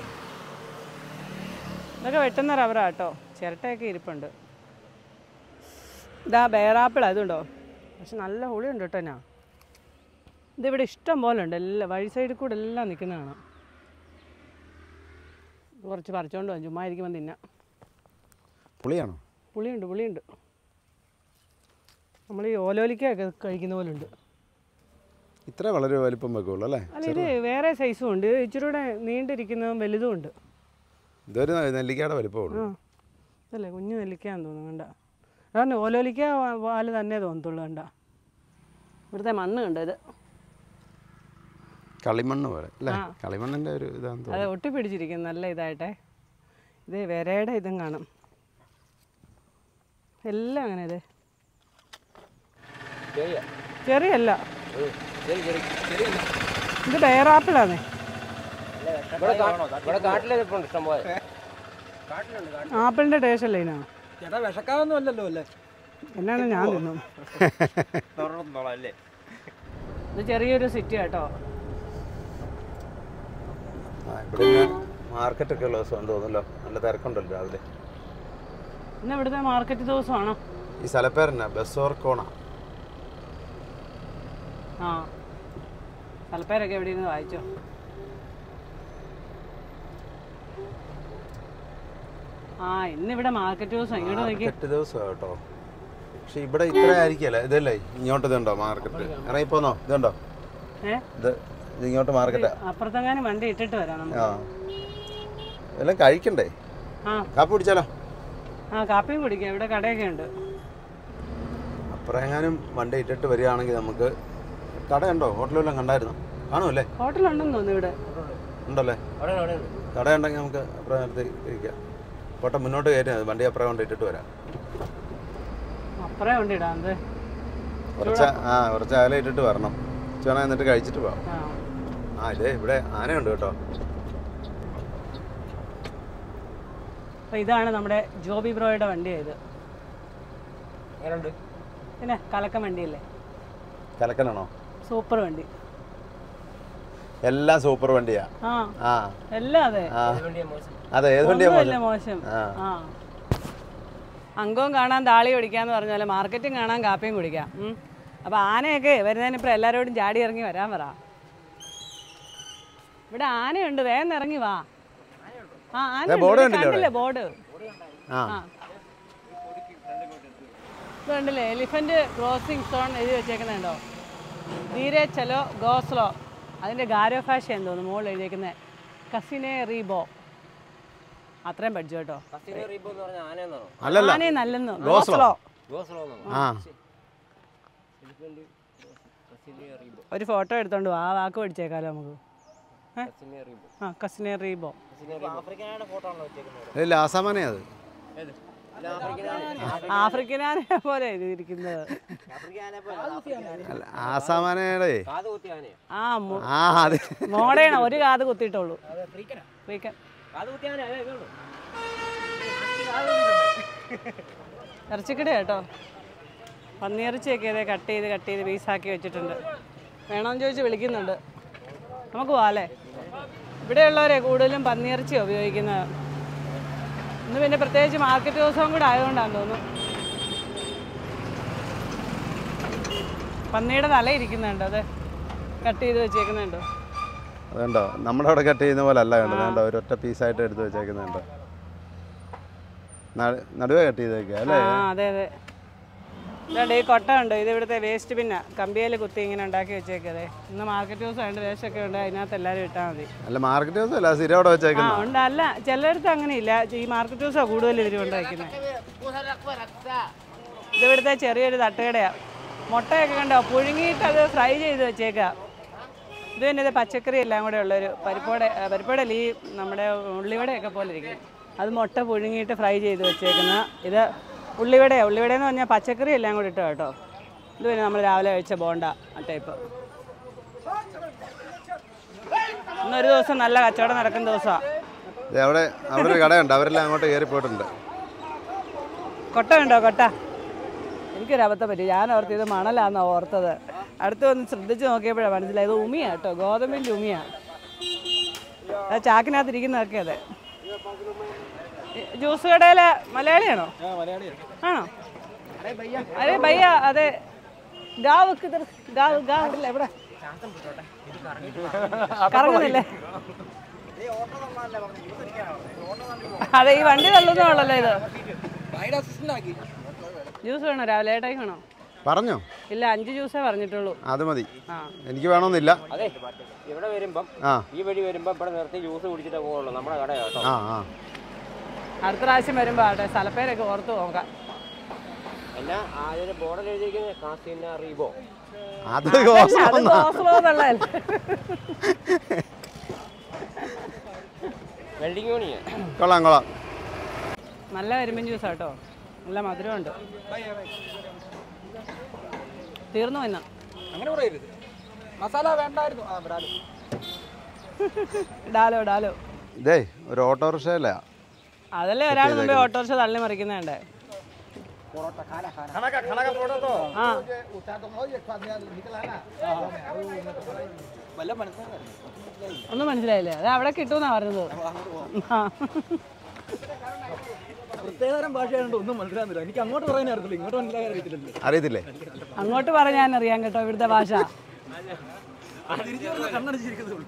ഇതൊക്കെ വെട്ടുന്ന റബ്ബറാ കേട്ടോ ചിരട്ടയൊക്കെ ഇരിപ്പുണ്ട് ഇതാ ബേറാപ്പിൾ അതുണ്ടോ പക്ഷെ നല്ല ഹുളിയുണ്ട് കേട്ടോ എന്നാ ഇതിവിടെ ഇഷ്ടം പോലെ ഉണ്ട് എല്ലാം വഴി സൈഡിൽ കൂടെ എല്ലാം നിൽക്കുന്ന കാണാം കുറച്ച് പറിച്ചോണ്ട് വന്നു ചുമ്മാ ഇരിക്കുമ്പോൾ തിന്നാം പുളിയാണോ പുളിയുണ്ട് പുളിയുണ്ട് നമ്മൾ ഈ ഓലോലിക്കൊക്കെ കഴിക്കുന്ന പോലെ ഉണ്ട് ഇത്ര വളരെ വലിപ്പം വെക്കുള്ളൂ അല്ലേ അല്ല ഇത് വേറെ സൈസും ഉണ്ട് ഇത് ഇച്ചിരി കൂടെ നീണ്ടിരിക്കുന്നതും വലുതും ഉണ്ട് ഇതൊരു നെല്ലിക്കയുടെ വലിപ്പമുള്ളൂ ആ ഇതല്ലേ കുഞ്ഞു നെല്ലിക്കാന്ന് തോന്നുന്നു കണ്ട അതാണ് ഓലോലിക്ക വാ- പാല് തന്നെ തോന്നത്തുള്ളൂ കണ്ട ഇവിടുത്തെ മണ്ണ് കണ്ടോ ഇത് കളിമണ്ണ് പോലെ അല്ലേ ആ. കളിമണ്ണിൻ്റെ ഒരു ഇതാന്ന് അത് തോന്നുന്നു ഒട്ടിപ്പിടിച്ചിരിക്കും നല്ല ഇതായിട്ടെ ഇത് വിരയുടെ ഇതും കാണും എല്ലാം അങ്ങനെ അതെ ചെറിയ ചെറിയല്ല ഉം. ചെറിയ ചെറിയ ചെറിയ ഇത് ഡയറാപ്പിളാണേ ഇവിടെ കാ- ഇവിടെ കാട്ടിലെ നിൽപ്പുണ്ട് ഇഷ്ടം പോലെ കാട്ടിലുണ്ട് കാട്ടിൽ ആപ്പിളിൻ്റെ ടേസ്റ്റ് അല്ലേ ഇതിനാ ചേട്ടാ വിഷക്കാവൊന്നും അല്ലല്ലോ അല്ലേ എന്നാണ് ഞാൻ തിന്നും തുറന്നോളാം അല്ലേ ഇത് ചെറിയൊരു സിറ്റി കേട്ടോ ആ ഇവിടെ മാർക്കറ്റൊക്കെ ഉള്ള ദിവസമാണെന്ന് തോന്നുന്നല്ലോ നല്ല തിരക്കുണ്ടല്ലോ രാവിലെ ഇന്ന് ഇവിടുത്തെ മാർക്കറ്റ് ദിവസമാണോ ഈ സ്ഥലപ്പേരെന്നാ ബസോർ കോണ ആ സ്ഥലപ്പേരൊക്കെ എവിടെ ഇരുന്ന് വായിച്ചോ ആ ഇന്നിവിടെ മാർക്കറ്റ് ദിവസം ഇങ്ങോട്ട് നോക്കി മാർക്കറ്റ് ദിവസമാണ് കേട്ടോ പക്ഷെ ഇവിടെ ഇത്ര ആയിരിക്കല്ലേ ഇതല്ലേ ഇങ്ങോട്ട് ഇതുണ്ടോ മാർക്കറ്റ് ഇറങ്ങിപ്പോന്നോ ഇതുണ്ടോ ഏ ഇത് ഇത് ഇങ്ങോട്ട് മാർക്കറ്റാ അപ്പുറത്തെങ്ങാനും വണ്ടി ഇട്ടിട്ട് വരാം നമുക്ക് ആ എല്ലാം കഴിക്കണ്ടേ ആ കാപ്പി കുടിച്ചാലോ ആ കാപ്പിയും കുടിക്കാം ഇവിടെ കടയൊക്കെ ഉണ്ട് അപ്പുറം എങ്ങാനും വണ്ടി ഇട്ടിട്ട് വരികയാണെങ്കിൽ നമുക്ക് കടയുണ്ടോ ഹോട്ടലെല്ലാം കണ്ടായിരുന്നു കാണുമല്ലേ ഹോട്ടലുണ്ടെന്ന് തോന്നുന്നു ഇവിടെ ഉണ്ടല്ലേ അവിടെ അവിടെ ഉണ്ട് കടയുണ്ടെങ്കിൽ നമുക്ക് അപ്പുറം നേരത്തെ ഇരിക്കാം പോട്ടെ മുന്നോട്ട് കയറ്റി മതി. വണ്ടി അപ്പുറം കൊണ്ട് ഇട്ടിട്ട് വരാം അപ്പുറേ ഉണ്ട് ഇടാം അത് കുറച്ച് ആ കുറച്ച് അകലെ ഇട്ടിട്ട് വരണം ചേണ എന്നിട്ട് കഴിച്ചിട്ട് പോവാം ആ ആ ഇതേ ഇവിടെ ആനയുണ്ട് കേട്ടോ അപ്പോൾ ഇതാണ് നമ്മുടെ ജോബി ബ്രോയുടെ വണ്ടിയായത് എങ്ങനെയുണ്ട് പിന്നെ കലക്കം വണ്ടിയല്ലേ കലക്കനാണോ സൂപ്പർ വണ്ടി എല്ലാം സൂപ്പർ വണ്ടിയാ ആ ആ എല്ലാം അതെ ആ ഇത് വണ്ടിയാ മോശം അതെ ഏത് വണ്ടിയാ ഒന്നുമില്ല മോശം മോശം ആ. ആ അംഗവും കാണാൻ താളി കുടിക്കാന്ന് പറഞ്ഞ പോലെ മാർക്കറ്റും കാണാൻ കാപ്പിയും കുടിക്കാം ഉം. അപ്പൊ ആനയൊക്കെ വരുന്നതിന് ഇപ്പം എല്ലാവരോടും ചാടി ഇറങ്ങി വരാൻ പറ ഇവിടെ ആനയുണ്ട് വേഗം ഇറങ്ങി വാ ആ ആന ദേ board കണ്ടില്ലേ കണ്ടില്ലേ ബോർഡ് ആ ആ ഇത് കണ്ടില്ലേ എലിഫന്റ് ക്രോസിംഗ് സോൺ എഴുതി വെച്ചേക്കുന്നുണ്ടോ ധീരെ ചലോ ഗോസ്ലോ അതിന്റെ ഗാരോ ഭാഷ എന്ന് തോന്നുന്നു മുകളിൽ എഴുതിയേക്കുന്നത് കസിനെ റീബോ അത്രയും പഠിച്ചു കേട്ടോ കസിനോ റീബോ എന്ന് പറഞ്ഞ ആനയെന്നാണോ അല്ലല്ല ആനയെ നല്ലെന്ന് ഗോസ്ലോ. ഗോസ്ലോ ഗോസ്ലോ എന്നാണോ ആ കസിനോ റീബോ ഒരു ഫോട്ടോ എടുത്തോണ്ട് വാ ആ വാക്ക് പഠിച്ചേക്കാലോ നമുക്ക് ഏ? കസിനോ റീബോ ആ കസിനെ റീബോ കസിനോ റീബോ ഫോട്ടോ ആണല്ലോ വെച്ചേക്കുന്നത് ഇല്ല ആസാമാനേ അത് ഏത് അല്ല ആഫ്രിക്കൻ ആന ആഫ്രിക്കൻ ആനയെ പോലെ എഴുതിയിരിക്കുന്നത് അല്ല ആസാമാനയുടെ കാത് കുത്തിയ ആനയാ ആ മു- ആ അതെ മോടേണ ഒരു കാത് കുത്തിയിട്ടുള്ളൂ ഫ്രീക്കൻ കാത് കുത്തിയ ആന അതേ ഇതുള്ളൂ ഇറച്ചിക്കട കേട്ടോ പന്നിയിറച്ചിയൊക്കെ ഇതേ കട്ട് ചെയ്ത് കട്ട് ചെയ്ത് പീസാക്കി വെച്ചിട്ടുണ്ട് വേണമെന്ന് ചോദിച്ച് വിളിക്കുന്നുണ്ട് നമുക്ക് പോവാല്ലേ ഇവിടെയുള്ളവരെ കൂടുതലും പന്നിയിറച്ചിയാണ് ഉപയോഗിക്കുന്നത് ഇന്ന് പിന്നെ പ്രത്യേകിച്ച് മാർക്കറ്റ് ദിവസവും കൂടെ ആയതുകൊണ്ടാണ് തോന്നുന്നു പന്നിയുടെ തല ഇരിക്കുന്നുണ്ട് അത് കട്ട് ചെയ്ത് വെച്ചേക്കുന്നുണ്ടോ അതുണ്ടോ നമ്മുടെ അവിടെ കട്ട് ചെയ്യുന്ന പോലെ അല്ല കണ്ടത് വേണ്ട ഒരൊറ്റ പീസായിട്ട് എടുത്ത് വെച്ചേക്കുന്നുണ്ട് നടുവേ കട്ട് ചെയ്തേക്കുക അല്ലേ ആ അതെ അതെ ഇതാണ്ട് ഈ കൊട്ട ഉണ്ട് ഇത് ഇവിടുത്തെ വേസ്റ്റ് പിന്നെ കമ്പിയിൽ കുത്തി ഇങ്ങനെ ഉണ്ടാക്കി വെച്ചേക്കതേ ഇന്ന് മാർക്കറ്റ് ദിവസം അതിൻ്റെ വേസ്റ്റൊക്കെ ഉണ്ട് അതിനകത്ത് എല്ലാവരും ഇട്ടാൽ മതി അല്ല മാർക്കറ്റ് ദിവസം അല്ല സ്ഥിരം അവിടെ ആ വെച്ചേക്കുന്ന ഉണ്ട് അല്ല ചിലയിടത്ത് അങ്ങനെയില്ല ഈ മാർക്കറ്റ് ദിവസമാണ് കൂടുതൽ ഇതിൽ ഉണ്ടാക്കുന്നത് ഇത് ഇവിടുത്തെ ചെറിയൊരു തട്ടുകടയാണ് മുട്ടയൊക്കെ കണ്ടോ പുഴുങ്ങിയിട്ട് അത് ഫ്രൈ ചെയ്ത് വെച്ചേക്കുക ഇത് പിന്നെ ഇത് പച്ചക്കറി എല്ലാം കൂടെ ഉള്ളൊരു പരിപ്പോടെ പരിപ്പോടെ ഈ നമ്മുടെ ഉള്ളിവടയൊക്കെ പോലെ ഇരിക്കും അത് മുട്ട പുഴുങ്ങിയിട്ട് ഫ്രൈ ചെയ്ത് വെച്ചേക്കുന്ന ഇത് ഉള്ളിവടയാണ് ഉള്ളിവട എന്ന് പറഞ്ഞാൽ പച്ചക്കറി എല്ലാം കൂടി ഇട്ടോ കേട്ടോ ഇത് പിന്നെ നമ്മൾ രാവിലെ കഴിച്ച ബോണ്ട ആ ടൈപ്പ് ഇന്നൊരു ദിവസം നല്ല കച്ചവടം നടക്കുന്ന ദിവസമാണ് ദേ അവിടെ അവിടെ ഒരു കടയുണ്ട് അവരെല്ലാം അങ്ങോട്ട് കയറി പോയിട്ടുണ്ട് കൊട്ട ഉണ്ടോ കൊട്ട എനിക്കൊരു അബദ്ധം പറ്റി ഞാൻ ഓർത്ത് ഇത് മണലാന്നാ ഓർത്തത് അടുത്ത് വന്ന് ശ്രദ്ധിച്ച് നോക്കിയപ്പോഴാണ് മനസ്സിലായത് ഇത് ഉമിയാ കേട്ടോ ഗോതമ്പിൻ്റെ ഉമിയാ അത് ചാക്കിനകത്ത് ഇരിക്കുന്നതൊക്കെ അതെ ജ്യൂസ് കടയിലെ മലയാളിയാണോ ആ മലയാളിയാണ് ആണോ അതെ ഭയ്യ അതെ ഗാവ് കിതർ ഗാവ് ഗാവ് എവിടെ കറങ്ങുന്നില്ലേ അതെ ഈ വണ്ടി തള്ളുന്നതാണല്ലോ ഇത് ഗൈഡ് അസിസ്റ്റന്റ് ആക്കി ജ്യൂസ് വേണോ രാവിലെ ഏട്ടായി വേണോ പറഞ്ഞോ ഇല്ല അഞ്ച് ജ്യൂസേ പറഞ്ഞിട്ടുള്ളൂ അത് മതി ആ എനിക്ക് വേണമെന്നില്ല അതെ ഇവിടെ വരുമ്പം ആ ഈ വഴി വരുമ്പം ഇവിടെ നിർത്തി ജ്യൂസ് കുടിച്ചിട്ടേ പോകുള്ളൂ നമ്മുടെ കട കേട്ടോ ആ ആ അടുത്ത പ്രാവശ്യം വരുമ്പോൾ ആട്ടെ സ്ഥലപ്പേരൊക്കെ ഓർത്ത് നോക്കാം എന്നാ അതിന് ബോർഡിൽ എഴുതിയിരിക്കുന്നത് കാസിന റീബോ അത് അത് കോസമൊന്നാ. ഓസ്ലോ എന്നുള്ളതല്ലേ വെൽഡിങ് യൂണിയൻ കൊള്ളാം കൊള്ളാം നല്ല കരിമ്പിൻ ജ്യൂസ് കേട്ടോ നല്ല മധുരമുണ്ട് തീർന്നു വന്ന അങ്ങനെ പറയരുത് മസാല വേണ്ടായിരുന്നു ആ വിടാലോ ഡാലോ ഡാലോ ഇതേ ഒരു ഓട്ടോറിക്ഷയല്ല അതല്ലേ ഒരാൾ മുമ്പേ ഓട്ടോറിക്ഷ തള്ളി മറിക്കുന്നുണ്ടേ ആ വല്ല മനസ്സിലായി ഒന്നും മനസ്സിലായില്ലേ അത് അവിടെ കിട്ടുമെന്നാ പറഞ്ഞത് ആ. പ്രത്യേകതരം ഭാഷയായതുകൊണ്ട് ഒന്നും മനസ്സിലാകുന്നില്ല എനിക്ക് അങ്ങോട്ട് പറയാൻ അറിയത്തില്ല ഇങ്ങോട്ട് മനസ്സിലാക്കാൻ അറിയത്തില്ലല്ലോ അറിയത്തില്ലേ അങ്ങോട്ട് പറഞ്ഞാൻ അറിയാം കേട്ടോ ഇവിടുത്തെ ഭാഷ തിരിച്ചു വരുന്ന കണ്ണടിച്ചിരിക്കുന്നതുള്ളൂ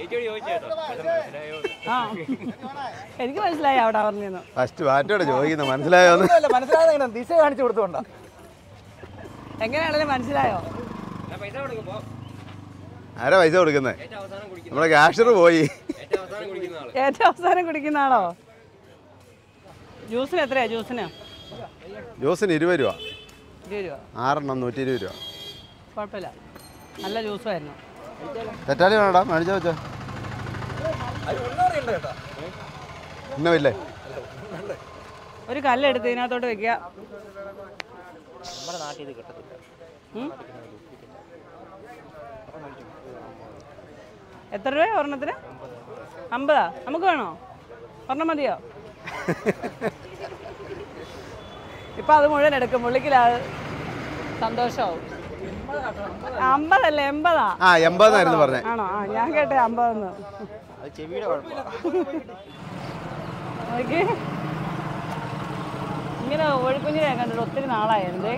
ആ എനിക്ക് മനസ്സിലായി അവിടെ പറഞ്ഞെന്ന് ഫസ്റ്റ് മാറ്റോടെ ചോദിക്കുന്നത് മനസ്സിലായോ എന്ന് അല്ല മനസ്സിലാകാതെ എങ്ങനെ ദിശ കാണിച്ചു കൊടുത്തോണ്ടാ എങ്ങനെയാണെങ്കിലും മനസ്സിലായോ പൈസ കൊടുക്കുമ്പോ ആരാ പൈസ കൊടുക്കുന്നത് ഏറ്റവും അവസാനം കുടിക്കുന്ന നമ്മുടെ ക്യാഷർ പോയി ഏറ്റവും അവസാനം കുടിക്കുന്ന ആള് ഏറ്റവും അവസാനം കുടിക്കുന്ന ആളോ ജ്യൂസിന് എത്രയാ ജ്യൂസിന് ജ്യൂസിന് ഇരുപത് രൂപ ഇരുപത് രൂപ ആറെണ്ണം നൂറ്റി ഇരുപത് രൂപ കുഴപ്പമില്ല നല്ല ജ്യൂസുമായിരുന്നു തെറ്റാലി വേണോടാ മേടിച്ചോ വെച്ചോ അത് ഒന്നും അറിയണ്ട കേട്ടാ ഇന്നമില്ലേ ഒരു കല്ലെടുത്ത് ഇതിനകത്തോട്ട് വെക്കുക നമ്മുടെ നാട്ടിൽ ഇത് കിട്ടത്തില്ല ഉം. എത്ര രൂപ ഒരെണ്ണത്തിന് അമ്പതാ നമുക്ക് വേണോ ഒരെണ്ണം മതിയോ ഇപ്പൊ അത് മുഴുവൻ എടുക്കും പുള്ളിക്കില്ല സന്തോഷമാവും അമ്പതല്ലേ എൺപതാ ആ എൺപതെന്നായിരുന്നു പറഞ്ഞേ ആണോ ആ ഞാൻ കേട്ടെ അമ്പതെന്ന് അത് ചെവിയുടെ കുഴപ്പമാണ് നോക്കി ഇങ്ങനെ ഒഴുക്കുഞ്ഞിനെ കണ്ടിട്ട് ഒത്തിരി നാളായിരുന്നേ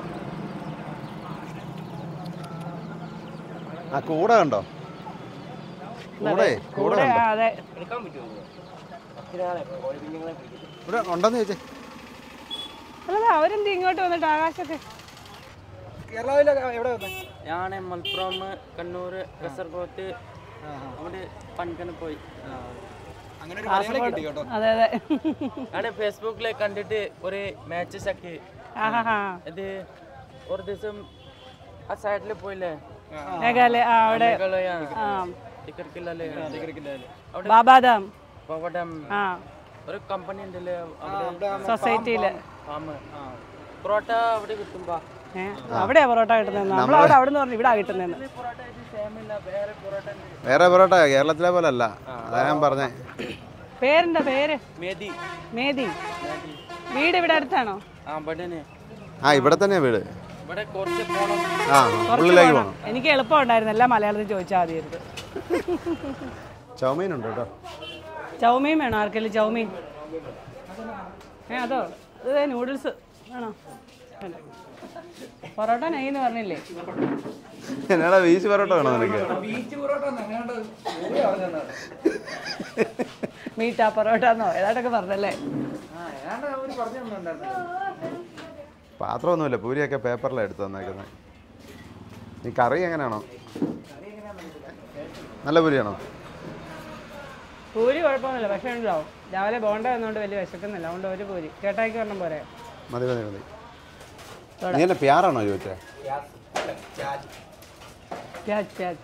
ആ കൂടെ കണ്ടോ കൂടെ കൂടെ കൂടെ കണ്ടോ ആ, അതെ എടുക്കാൻ പറ്റുമോ ഒത്തിരി നാളെ കോഴി കുഞ്ഞുങ്ങളെ പിടിക്കും ഇവിടെ ഉണ്ടെന്ന് ചോദിച്ചേ അല്ല അവരെന്ത് ഇങ്ങോട്ട് വന്നിട്ട് ആകാശത്ത് കേരളാവിലെ എവിടെ വന്നേ ഞാൻ മലപ്പുറം കണ്ണൂർ കാസർഗോഡ് അവിടെ പണിക്കന് പോയി അങ്ങനെ ഒരു മലയാളം കിട്ടി കേട്ടോ അതെ അതെ ഞാൻ ഫേസ്ബുക്കിൽ കണ്ടിട്ട് കുറേ മാച്ചസ് ഒക്കെ ആഹാ ഇത് ഒരു ദിവസം ആ സൈഡിൽ പോയില്ലേ മേഘാലയ ആ അവിടെ മേഘാലയ ആ ടിക്കറ്റ് കില്ലല്ലേ ബാബാദാം പവടം ആ ഒരു കമ്പനി ഉണ്ടല്ലേ അവിടെ സൊസൈറ്റിയില് ഫാം പൊറോട്ട അവിടെ കിട്ടുമ്പോ ഏ അവിടെയാ പൊറോട്ട കിട്ടുന്നത് നമ്മളവിടെ അവിടെ നിന്ന് പറഞ്ഞു ഇവിടെ കിട്ടുന്നതെന്ന് പൊറോട്ട സെയിം ഇല്ല വേറെ പൊറോട്ട വേറെ പൊറോട്ട കേരളത്തിലെ പോലെ അല്ല അതാ ഞാൻ പറഞ്ഞേ പേരെന്താ പേര് മേദി മേദി വീട് ഇവിടെ അടുത്താണോ ആ ബടനെ ആ ഇവിടെ തന്നെയാ വീട് ഇവിടെ കുറച്ച് പോണം ആ കുറച്ച് ഉള്ളിലേക്ക് പോണം. പോകണം എനിക്ക് എളുപ്പം ഉണ്ടായിരുന്നു എല്ലാം മലയാളത്തിൽ ചോദിച്ചാൽ മതിയായിരുന്നു ചൗമീൻ ഉണ്ട് കേട്ടോ ചൗമീൻ വേണോ ആർക്കെങ്കിലും ചൗമീൻ ഏ അതോ ഇത് നൂഡിൽസ് വേണോ വേണ്ട പൊറോട്ട നെയ്ന്ന് പറഞ്ഞില്ലേ എന്നാടാ വീശ് പൊറോട്ട വേണോ നിനക്ക് ബീച്ച് പൊറോട്ട അങ്ങാണ്ട് മീറ്റാ പൊറോട്ട എന്നോ ഏതാണ്ടൊക്കെ പറഞ്ഞല്ലേ ആ ഏതാണ്ട് അവർ പറഞ്ഞു തന്നിട്ടുണ്ടായിരുന്നു പാത്രമൊന്നുമില്ല പൂരിയൊക്കെ പേപ്പറിലാണ് എടുത്ത് തന്നേക്കുന്നത് ഈ കറി എങ്ങനെയാണോ നല്ല പൂരിയാണോ പൂരി കുഴപ്പമൊന്നുമില്ല പക്ഷേ ഉണ്ടോ രാവിലെ ബോണ്ട വന്നുകൊണ്ട് വലിയ വിശക്കുന്നില്ല അതുകൊണ്ട് ഒരു പൂരി ചേട്ടായിക്ക് പറഞ്ഞ പോരെ മതി മതി മതി നീ എന്നെ പ്യാറാണോ ചോദിച്ചേ പ്യാജ് പ്യാജ്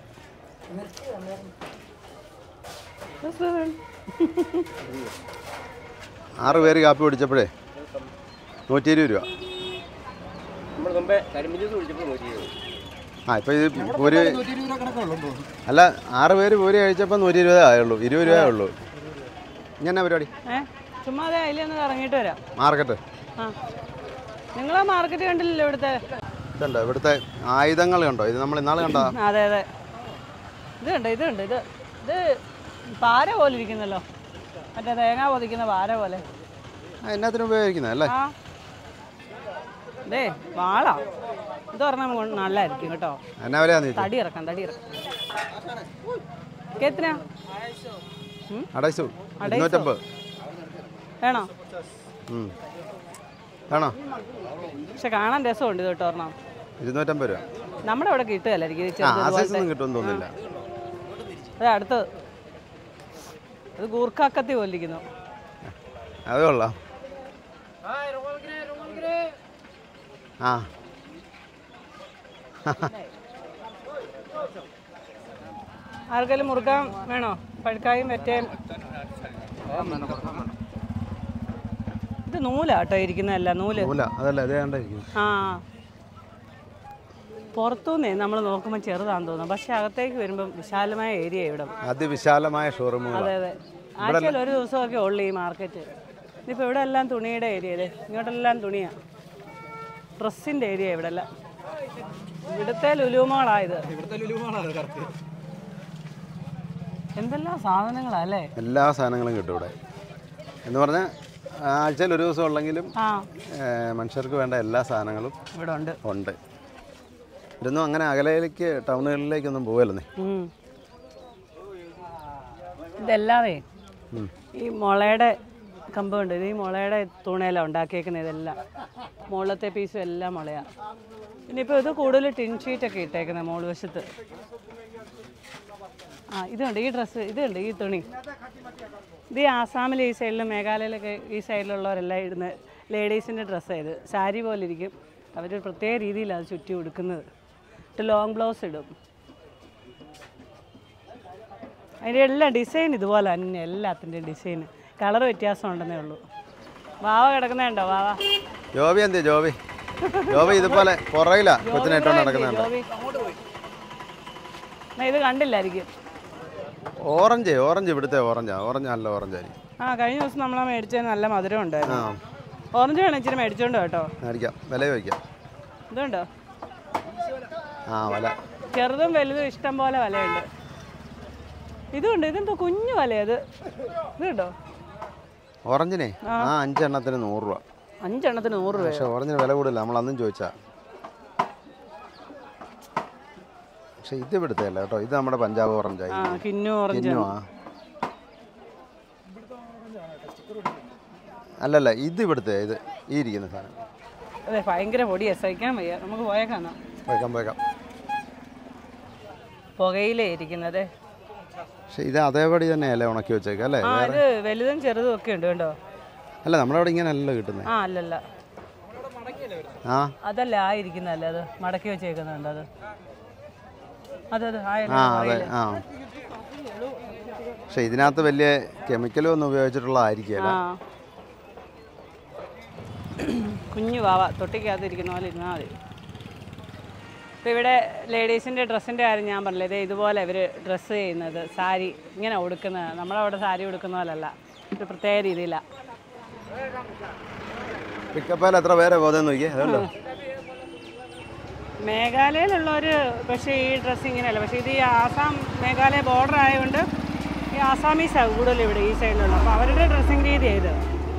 ആറ് പേര് കാപ്പി കുടിച്ചപ്പോഴേ നൂറ്റി ഇരുപത് രൂപ നമ്മൾ മുമ്പേ കരിമ്പ് ജ്യൂസ് കുടിച്ചപ്പോൾ നൂറ്റി ഇരുപത് ആ ഇപ്പോൾ ഇത് പൂരി നൂറ്റി ഇരുപത് രൂപ കണക്കുള്ളൂ തോന്നുന്നു അല്ല ആറ് പേര് പൂരി കഴിച്ചപ്പോൾ നൂറ്റി ഇരുപതേ ആയുള്ളൂ ഇരുപത് രൂപയേ ഉള്ളൂ ഇനി എന്നാ പരിപാടി ഏ ചുമ്മാ അതെ അതിലൊന്ന് ഇറങ്ങിയിട്ട് വരാം മാർക്കറ്റ് ആ നിങ്ങളാ മാർക്കറ്റ് കണ്ടില്ലല്ലോ ഇവിടുത്തെ ഇതുണ്ടോ ഇവിടുത്തെ ആയുധങ്ങൾ കണ്ടോ ഇത് നമ്മൾ ഇന്നാൾ കണ്ടോ അതെ അതെ ഇത് കണ്ടോ ഇത് കണ്ടോ ഇത് ഇത് പാര പോലെ ഇരിക്കുന്നല്ലോ മറ്റേ തേങ്ങ പൊതിക്കുന്ന പാര പോലെ ആ എന്നാത്തിന് ഉപയോഗിക്കുന്നത് അല്ലേ ആ ദേ വാളാ ഇത് പറഞ്ഞാൽ നല്ലതായിരിക്കും കേട്ടോ എന്നാ വിലയാന്ന് ചോദിച്ചു തടി ഇറക്കാം തടി ഇറക്കാം കേത്തിനാ അടൈസു ഇരുന്നൂറ്റമ്പത് വേണോ ഉം. വേണോ പക്ഷെ കാണാൻ രസമുണ്ട് ഇത് കേട്ടോ ഒരെണ്ണം ഇരുന്നൂറ്റമ്പത് രൂപ നമ്മുടെ അവിടെ കിട്ടുകയല്ലായിരിക്കും ഇത് ആ ചെറുത് ആ ഇതുപോലത്തെ. സൈസൊന്നും കിട്ടുമെന്ന് തോന്നുന്നില്ല അത് അടുത്തത് അത് ഗൂർഖാക്കത്തി പോലിരിക്കുന്നു അത് കൊള്ളാം ആ ആർക്കെങ്കിലും മുറുക്കാൻ വേണോ പഴുക്കായും വെറ്റയും ഇത് നൂലാ കേട്ടോ ഇരിക്കുന്നതല്ല നൂല് നൂല അതല്ല അതേ കണ്ടായിരിക്കും ആ പുറത്തുനിന്നേ നമ്മൾ നോക്കുമ്പോൾ ചെറുതാന്ന് തോന്നുന്നു പക്ഷെ അകത്തേക്ക് വരുമ്പം വിശാലമായ ഏരിയ ഇവിടെ അതിവിശാലമായ ഷോറൂമുകളാണ് അതെ അതെ ആഴ്ചയിൽ ഒരു ദിവസമൊക്കെ ഉള്ളു ഈ മാർക്കറ്റ് ഇതിപ്പോൾ ഇവിടെ എല്ലാം തുണിയുടെ ഏരിയ അല്ലേ ഇങ്ങോട്ടെല്ലാം തുണിയാണ് ഡ്രസ്സിൻ്റെ ഏരിയ ഇവിടെ എല്ലാം ഇവിടുത്തെ ലുലുമോളായത് ഇവിടുത്തെ ലുലുമാണ് കറക്റ്റ് എന്തെല്ലാം സാധനങ്ങളാ അല്ലേ എല്ലാ സാധനങ്ങളും കിട്ടും ഇവിടെ എന്ന് പറഞ്ഞാൽ ആഴ്ചയിൽ ഒരു ദിവസം ഉള്ളെങ്കിലും ആ ഏ, മനുഷ്യർക്ക് വേണ്ട എല്ലാ സാധനങ്ങളും ഇവിടെ ഉണ്ട് ഉണ്ട് ഇതൊന്നും അങ്ങനെ അകലയിലേക്ക് ടൗണുകളിലേക്കൊന്നും പോകല്ലെന്നേ ഉം. ഇതെല്ലാവേ ഈ മുളയുടെ കമ്പുണ്ട് ഇത് ഈ മുളയുടെ തുണയിലാണ് ഉണ്ടാക്കിയേക്കുന്നത് ഇതെല്ലാം മുകളിലത്തെ പീസും എല്ലാം മുളയാണ് ഇനിയിപ്പോൾ ഇത് കൂടുതൽ ടിൻ ഷീറ്റൊക്കെ ഇട്ടേക്കുന്നത് മുകൾ വശത്ത് ആ ഇതുണ്ട് ഈ ഡ്രസ്സ് ഇതുണ്ട് ഈ തുണി ഇത് ഈ ആസാമിൽ ഈ സൈഡിലും മേഘാലയയിലൊക്കെ ഈ സൈഡിലുള്ളവരെല്ലാം ഇടുന്ന ലേഡീസിൻ്റെ ഡ്രസ്സാണ് ഇത് സാരി പോലെ ഇരിക്കും അവർ പ്രത്യേക രീതിയിലാണ് അത് ചുറ്റി ഉടുക്കുന്നത് എന്നിട്ട് ലോങ് ബ്ലൗസ് ഇടും അതിൻ്റെ എല്ലാം ഡിസൈൻ ഇതുപോലെ തന്നെ എല്ലാത്തിൻ്റെയും ഡിസൈൻ കളർ വ്യത്യാസം ഉണ്ടെന്നേ ഉള്ളൂ വാവ കിടക്കുന്നുണ്ടോ വാവ ജോബി എന്ത് ജോബി ജോബി ഇതുപോലെ പുറകിലാ കൊച്ചിനെ ഇട്ടോണ്ട് നടക്കുന്നുണ്ട് ജോബി. എന്നാ ഇത് കണ്ടില്ലായിരിക്കും ഓറഞ്ച് ഓറഞ്ച് ഇവിടുത്തെ ഓറഞ്ചാ ഓറഞ്ച് നല്ല ഓറഞ്ചായിരിക്കും ആ കഴിഞ്ഞ ദിവസം നമ്മളാ മേടിച്ചത് നല്ല മധുരം ആ ഉണ്ടായിരുന്നു ഓറഞ്ച് വേണം ഇച്ചിരി മേടിച്ചോണ്ട് കേട്ടോ മേടിക്കാം വില ചോദിക്കാം ഇതുണ്ടോ ആ വില ചെറുതും വലുതും ഇഷ്ടം പോലെ വലയുണ്ട് ഇതുണ്ട് ഇതെന്തോ കുഞ്ഞു വലയത് ഇത് കേട്ടോ ഓറഞ്ചിനെ ആ അഞ്ചെണ്ണത്തിന് നൂറ് രൂപ അഞ്ചെണ്ണത്തിന് നൂറ് രൂപ പക്ഷെ ഓറഞ്ചിന് വില കൂടുതല നമ്മൾ അന്നും ചോദിച്ചാ പക്ഷെ ഇത് ഇവിടുത്തെ അല്ല കേട്ടോ ഇത് നമ്മുടെ പഞ്ചാബ് ഓറഞ്ചായി ആ കിന്നു ഓറഞ്ച് കിന്നുവാ അല്ലല്ല ഇത് ഇവിടുത്തെ ഇത് ഈ ഇരിക്കുന്ന സാധനം അതെ ഭയങ്കര പൊടിയാ സഹിക്കാൻ വയ്യ നമുക്ക് പോയേക്കാം എന്നാ. പോയേക്കാം പോയേക്കാം പുകയിലേ ഇരിക്കുന്നത് പക്ഷെ ഇത് അതേപടി തന്നെയല്ലേ ഉണക്കി വെച്ചേക്കാം അല്ലേ ആ ഇത് വലുതും ചെറുതും ഒക്കെ ഉണ്ട് കേട്ടോ അല്ല നമ്മളവിടെ ഇങ്ങനെ അല്ലല്ലോ കിട്ടുന്നത് ആ അല്ലല്ല ആ അതല്ല ആ ഇരിക്കുന്നതല്ലേ അത് മടക്കി വെച്ചേക്കുന്നുണ്ട് അത് അതെ അതെ ആ ആ അതെ ആ പക്ഷെ ഇതിനകത്ത് വലിയ കെമിക്കലും ഒന്നും ഉപയോഗിച്ചിട്ടുള്ളതായിരിക്കില്ല ആ കുഞ്ഞു വാവ തൊട്ടിക്കകത്തിരിക്കുന്ന പോലെ ഇരുന്നാൽ മതി ഇപ്പം ഇവിടെ ലേഡീസിൻ്റെ ഡ്രസ്സിൻ്റെ കാര്യം ഞാൻ പറഞ്ഞില്ലേ ഇതേ ഇതുപോലെ ഇവർ ഡ്രസ്സ് ചെയ്യുന്നത് സാരി ഇങ്ങനെ ഉടുക്കുന്നത് നമ്മളവിടെ സാരി ഉടുക്കുന്ന പോലല്ല ഇത് പ്രത്യേക രീതിയിലാണ് പിക്കപ്പയിൽ എത്ര പേരെ പോകുന്നത് നോക്കിയേ അതുണ്ടോ മേഘാലയയിലുള്ളവർ പക്ഷേ ഈ ഡ്രസ്സ് ഇങ്ങനെയല്ല പക്ഷേ ഇത് ഈ ആസാം മേഘാലയ ബോർഡർ ആയതുകൊണ്ട് ഈ ആസാമീസാണ് കൂടുതൽ ഇവിടെ ഈ സൈഡിലുള്ള അപ്പോൾ അവരുടെ ഡ്രസ്സിങ് രീതിയാണ് ഇത്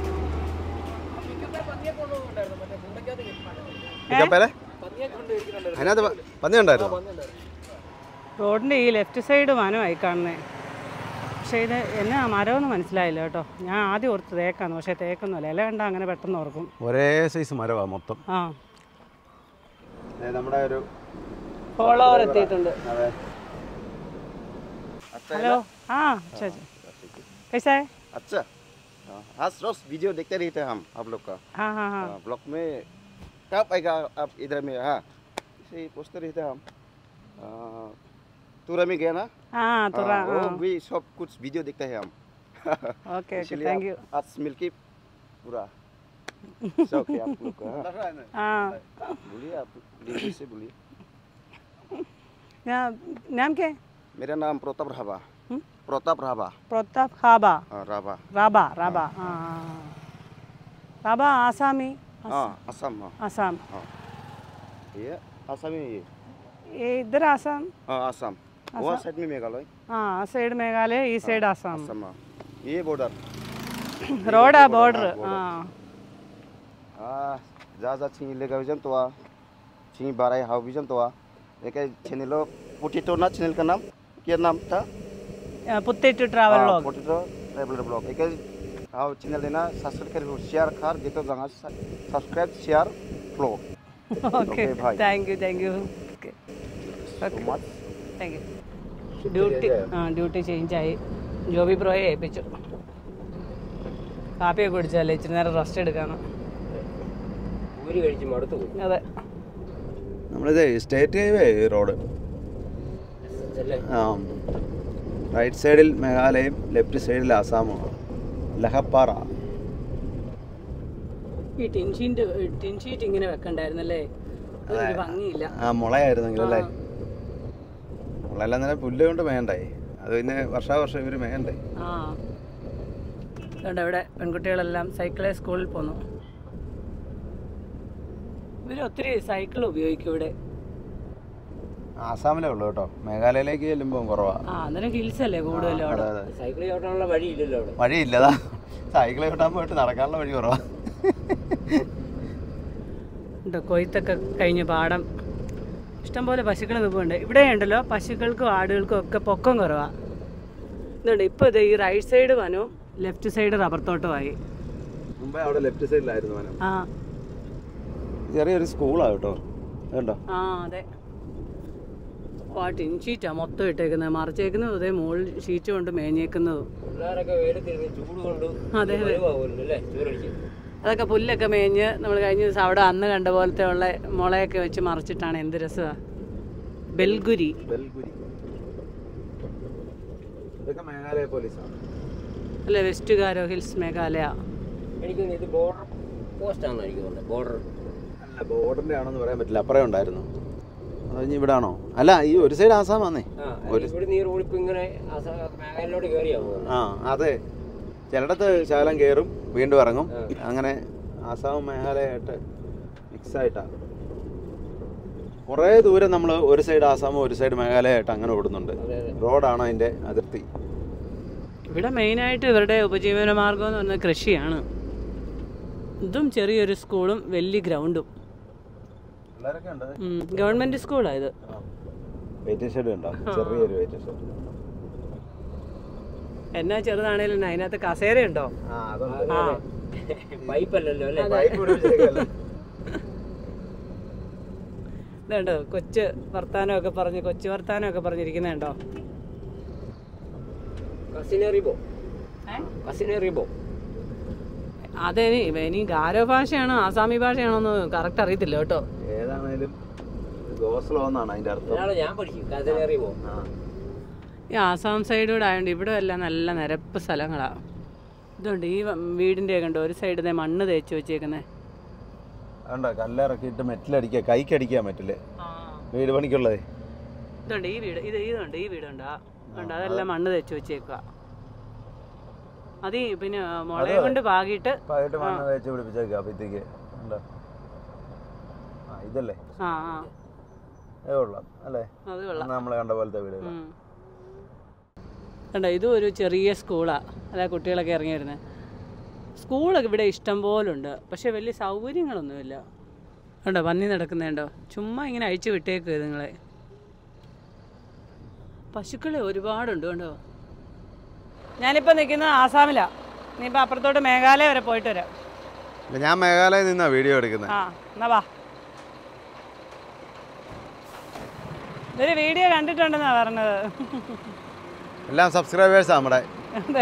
പിക്കപ്പേലെ അതിനകത്ത് പ- പന്നി ഉണ്ടായിരുന്നു റോഡിൻ്റെ ഈ ലെഫ്റ്റ് സൈഡ് വനമായി കാണുന്നത് പക്ഷേ ഇത് എന്നാ മരമൊന്നും മനസ്സിലായില്ല കേട്ടോ ഞാൻ ആദ്യം ഓർത്ത് തേക്കാന്ന് പക്ഷേ തേക്കൊന്നുമല്ല ഇല കണ്ടാൽ അങ്ങനെ പെട്ടെന്ന് ഓർക്കും ഒരേ സൈസ് മരമാണ് മൊത്തം ആ നമ്മുടെ ഒരു ഫോളോവർ എത്തിയിട്ടുണ്ട് അതെ ഹലോ ആ ചേച്ചി कैसा है अच्छा हाँ, आज रोज वीडियो देखते रहते हैं हम आप लोग का हाँ हाँ हाँ हाँ, ब्लॉग में कब आएगा आप इधर में हाँ इसे पूछते रहते हैं हम हाँ, तुरा में गया ना हाँ तो हाँ, वो भी सब कुछ वीडियो देखते हैं हम ओके ओके इसलिए थैंक यू आप- आज मिलके पूरा शौक है आप लोग का हाँ। हाँ बोलिए आप दिल्ली से बोलिए नाम नाम क्या है मेरा नाम प्रताप राभा हम्म? प्रताप राभा प्रताप खाबा हाँ, राभा राबा राबा हाँ हाँ, हाँ। राबा आसामी हाँ असम हाँ आसाम ये असम ही है ये ये इधर आसाम हाँ असम वहाँ साइड में मेघालय हाँ आ साइड मेघालय ई साइड आसाम असम हाँ ये बॉर्डर रोड आ बॉर्डर हाँ 아, 자자 칭이 레가 비전 또와 칭이 바라이 하우 비전 또와 이렇게 채널로 포티토 나 채널 그 नाम क्या नाम था പുത്തേറ്റ് travel vlog potato traveler blog. Ikan au channel dina subscribe kari share kar gitu jangan subscribe share vlog. Okay Okay, bye. Thank you thank you okay So much. Thank you duty ആ duty ചേഞ്ചായി ജോബി ബ്രോയെ ഏൽപ്പിച്ചു കാപ്പിയൊക്കെ കുടിച്ചല്ലേ ഇച്ചിരി നേരം rest എടുക്കാണ് ഊരി കഴിച്ച് മടുത്തു പോയി അതെ നമ്മളിത് സ്റ്റേറ്റ് ഹൈവേ റോഡ് അല്ലേ ആ റൈറ്റ് സൈഡിൽ മേഘാലയയും ലെഫ്റ്റ് സൈഡിൽ ആസാമുമാണ് ലഹപ്പാറ ഈ ടിൻഷീറ്റ് ടിൻഷീറ്റ് ഇങ്ങനെ വെക്കണ്ടായിരുന്നല്ലേ അതൊരു ഭംഗിയില്ല ആ മുളയായിരുന്നെങ്കിൽ അല്ലേ മുളയെല്ലാം തന്നെ പുല്ല് കൊണ്ട് മേയണ്ടേ അത് പിന്നെ വർഷാവർഷം ഇവർ മേയണ്ടേ ആ അതുകൊണ്ട് ഇവിടെ പെൺകുട്ടികളെല്ലാം സൈക്കിളെ സ്കൂളിൽ പോന്നു ഇവർ ഒത്തിരി സൈക്കിൾ ഉപയോഗിക്കും ഇവിടെ ആസാമിലേ ഉള്ളൂ കേട്ടോ മേഘാലയയിലേക്ക് ചെല്ലുമ്പോൾ കുറവാ ആ അന്നേരം ഹിൽസ് അല്ലേ കൂടുതലും അവിടെ അതെ അതെ സൈക്കിൾ ചവിട്ടാനുള്ള വഴിയില്ലല്ലോ അവിടെ വഴിയില്ലതാ സൈക്കിൾ കിട്ടാൻ പോയിട്ട് നടക്കാനുള്ള വഴി കുറവാ ഉണ്ട് കൊയ്ത്തൊക്കെ കഴിഞ്ഞ് പാടം ഇഷ്ടംപോലെ പശുക്കൾ നിൽപ്പുണ്ട് ഇവിടെ ഉണ്ടല്ലോ പശുക്കൾക്കും ആടുകൾക്കും ഒക്കെ പൊക്കം കുറവാ ഇതുണ്ട് ഇപ്പോൾ ഇത് ഈ റൈറ്റ് സൈഡ് വനവും ലെഫ്റ്റ് സൈഡ് റബ്ബർ തോട്ടമായി മുമ്പേ അവിടെ ലെഫ്റ്റ് സൈഡിലായിരുന്നു വനം ആ ചെറിയൊരു സ്കൂളാണ് കേട്ടോ അതുണ്ടോ ആ അതെ ആ ടിൻ ഷീറ്റാ മൊത്തം ഇട്ടേക്കുന്നത് മറിച്ചേക്കുന്നത് അതേ മുകൾ ഷീറ്റ് കൊണ്ട് മേഞ്ഞേക്കുന്നതും പിള്ളേരൊക്കെ വെയിലത്തിരുന്ന് ചൂട് കൊണ്ട് അതെ അതെ വരുവാകുമല്ലോ അല്ലേ ചൂരടിച്ച് അതൊക്കെ പുല്ലൊക്കെ മേഞ്ഞ് നമ്മൾ കഴിഞ്ഞ ദിവസം അവിടെ അന്ന് കണ്ട പോലത്തെ ഉള്ള മുളയൊക്കെ വെച്ച് മറിച്ചിട്ടാണ് എന്ത് രസമാണ് ബെൽഗുരി ബെൽഗുരി ഇതൊക്കെ മേഘാലയ പോലീസാണ് അല്ലെ വെസ്റ്റ് ഗാരോ ഹിൽസ് മേഘാലയ എനിക്ക് തോന്നുന്നു ഇത് ബോർഡർ പോസ്റ്റാണെന്ന് എനിക്ക് തോന്നുന്നത് ബോർഡർ അല്ല ബോർഡറിന്റെ ആണെന്ന് പറയാൻ പറ്റില്ല അപ്പുറം ഉണ്ടായിരുന്നു അത് കഴിഞ്ഞ് ഇവിടെ ആണോ അല്ല ഈ ഒരു സൈഡ് ആസാമാന്നേ ആ ഇവിടെ നീ റോഡിപ്പോ ഇങ്ങനെ ആസാ- മേഘാലയയിലോട്ട് കയറിയാവും ആ അതെ ചിലയിടത്ത് ശകലം കയറും വീണ്ടും ഇറങ്ങും അങ്ങനെ ആസാമും മേഘാലയമായിട്ട് മിക്സ് ആയിട്ടാണ് കുറേ ദൂരം നമ്മൾ ഒരു സൈഡ് ആസാമും ഒരു സൈഡ് മേഘാലയമായിട്ട് അങ്ങനെ ഓടുന്നുണ്ട് അതെ അതെ റോഡാണ് അതിൻ്റെ അതിർത്തി ഇവിടെ മെയിനായിട്ട് ഇവരുടെ ഉപജീവന മാർഗം എന്ന് പറഞ്ഞാൽ കൃഷിയാണ് ഇതും ചെറിയൊരു സ്കൂളും വലിയ ഗ്രൗണ്ടും പിള്ളേരൊക്കെ ഉണ്ട് ഗവൺമെൻറ് സ്കൂളാണ് ഇത് വെയിറ്റിംഗ് ഷെഡ് ഉണ്ടോ ചെറിയൊരു വെയിറ്റിംഗ് ഷെഡ് എന്നാ ചെറുതാണേലും അതിനകത്ത് കസേരയുണ്ടോ ആ അതുണ്ട് ആ പൈപ്പല്ലല്ലോ അല്ലേ പൈപ്പ് പിടിപ്പിച്ചേക്കല്ലേ ഇതുണ്ടോ കൊച്ച് വർത്താനമൊക്കെ പറഞ്ഞ് കൊച്ചു വർത്താനമൊക്കെ പറഞ്ഞിരിക്കുന്നുണ്ടോ കസിനറിബോ കസിനറിബോ അതെനി ഇനി ഗാരോ ഭാഷയാണോ ആസാമി ഭാഷയാണോ എന്ന് കറക്റ്റ് അറിയത്തില്ല കേട്ടോ ഏതാണേലും ഗോസ്ലോ എന്നാണ് അതിന്റെ അർത്ഥം അതാണ് ഞാൻ പഠിച്ചു കസിനറിബോ ആ ഈ ആസാം സൈഡൂടെ ആയതുകൊണ്ട് ഇവിടെ എല്ലാം നല്ല നിരപ്പ് സ്ഥലങ്ങളാണ് ഇതുണ്ട് ഈ വ- വീടിൻ്റെ കണ്ടോ ഒരു സൈഡിൽ മണ്ണ് തേച്ച് വെച്ചേക്കുന്നത് അതുണ്ടോ കല്ലിറക്കിയിട്ട് മെറ്റിലടിക്കുക കൈക്കടിക്കാൻ പറ്റില്ലേ വീട് പണിക്കുള്ളതേ ഇതുണ്ട് ഈ വീട് ഇത് ഇതുണ്ട് ഈ വീടുണ്ട് ആ ഉണ്ട് അതെല്ലാം മണ്ണ് തേച്ച് വെച്ചേക്കുക അത് ഈ പിന്നെ മുളയെ കൊണ്ട് പാകിയിട്ട് പായിട്ട് മണ്ണ് തേച്ച് പിടിപ്പിച്ചേക്കുക അപ്പത്തേക്ക് ഉണ്ടോ ആ ഇതല്ലേ ആ ആ ഏ കൊള്ളാം അല്ലേ അത് കൊള്ളാം നമ്മൾ കണ്ട പോലത്തെ വീട് ഉം. കണ്ടോ ഇതും ഒരു ചെറിയ സ്കൂളാണ് അതാ കുട്ടികളൊക്കെ ഇറങ്ങി വരുന്നത് സ്കൂളൊക്കെ ഇവിടെ ഇഷ്ടം പോലുണ്ട് പക്ഷേ വലിയ സൗകര്യങ്ങളൊന്നുമില്ല കണ്ടോ പന്നി നടക്കുന്നുണ്ടോ ചുമ്മാ ഇങ്ങനെ അഴിച്ചു വിട്ടേക്കുക ഇതുങ്ങളെ പശുക്കളെ ഒരുപാടുണ്ട് കണ്ടോ ഞാനിപ്പോൾ നിൽക്കുന്നത് ആസാമിലാണ് ഇനിയിപ്പോൾ അപ്പുറത്തോട്ട് മേഘാലയ വരെ പോയിട്ട് വരാം ഞാൻ മേഘാലയയിൽ നിന്നാ വീഡിയോ എടുക്കുന്നത് ആ എന്നാ വാ ഇതൊരു വീഡിയോ കണ്ടിട്ടുണ്ടെന്നാ പറഞ്ഞത് എല്ലാം സബ്സ്ക്രൈബേഴ്സാ നമ്മുടെ അതെ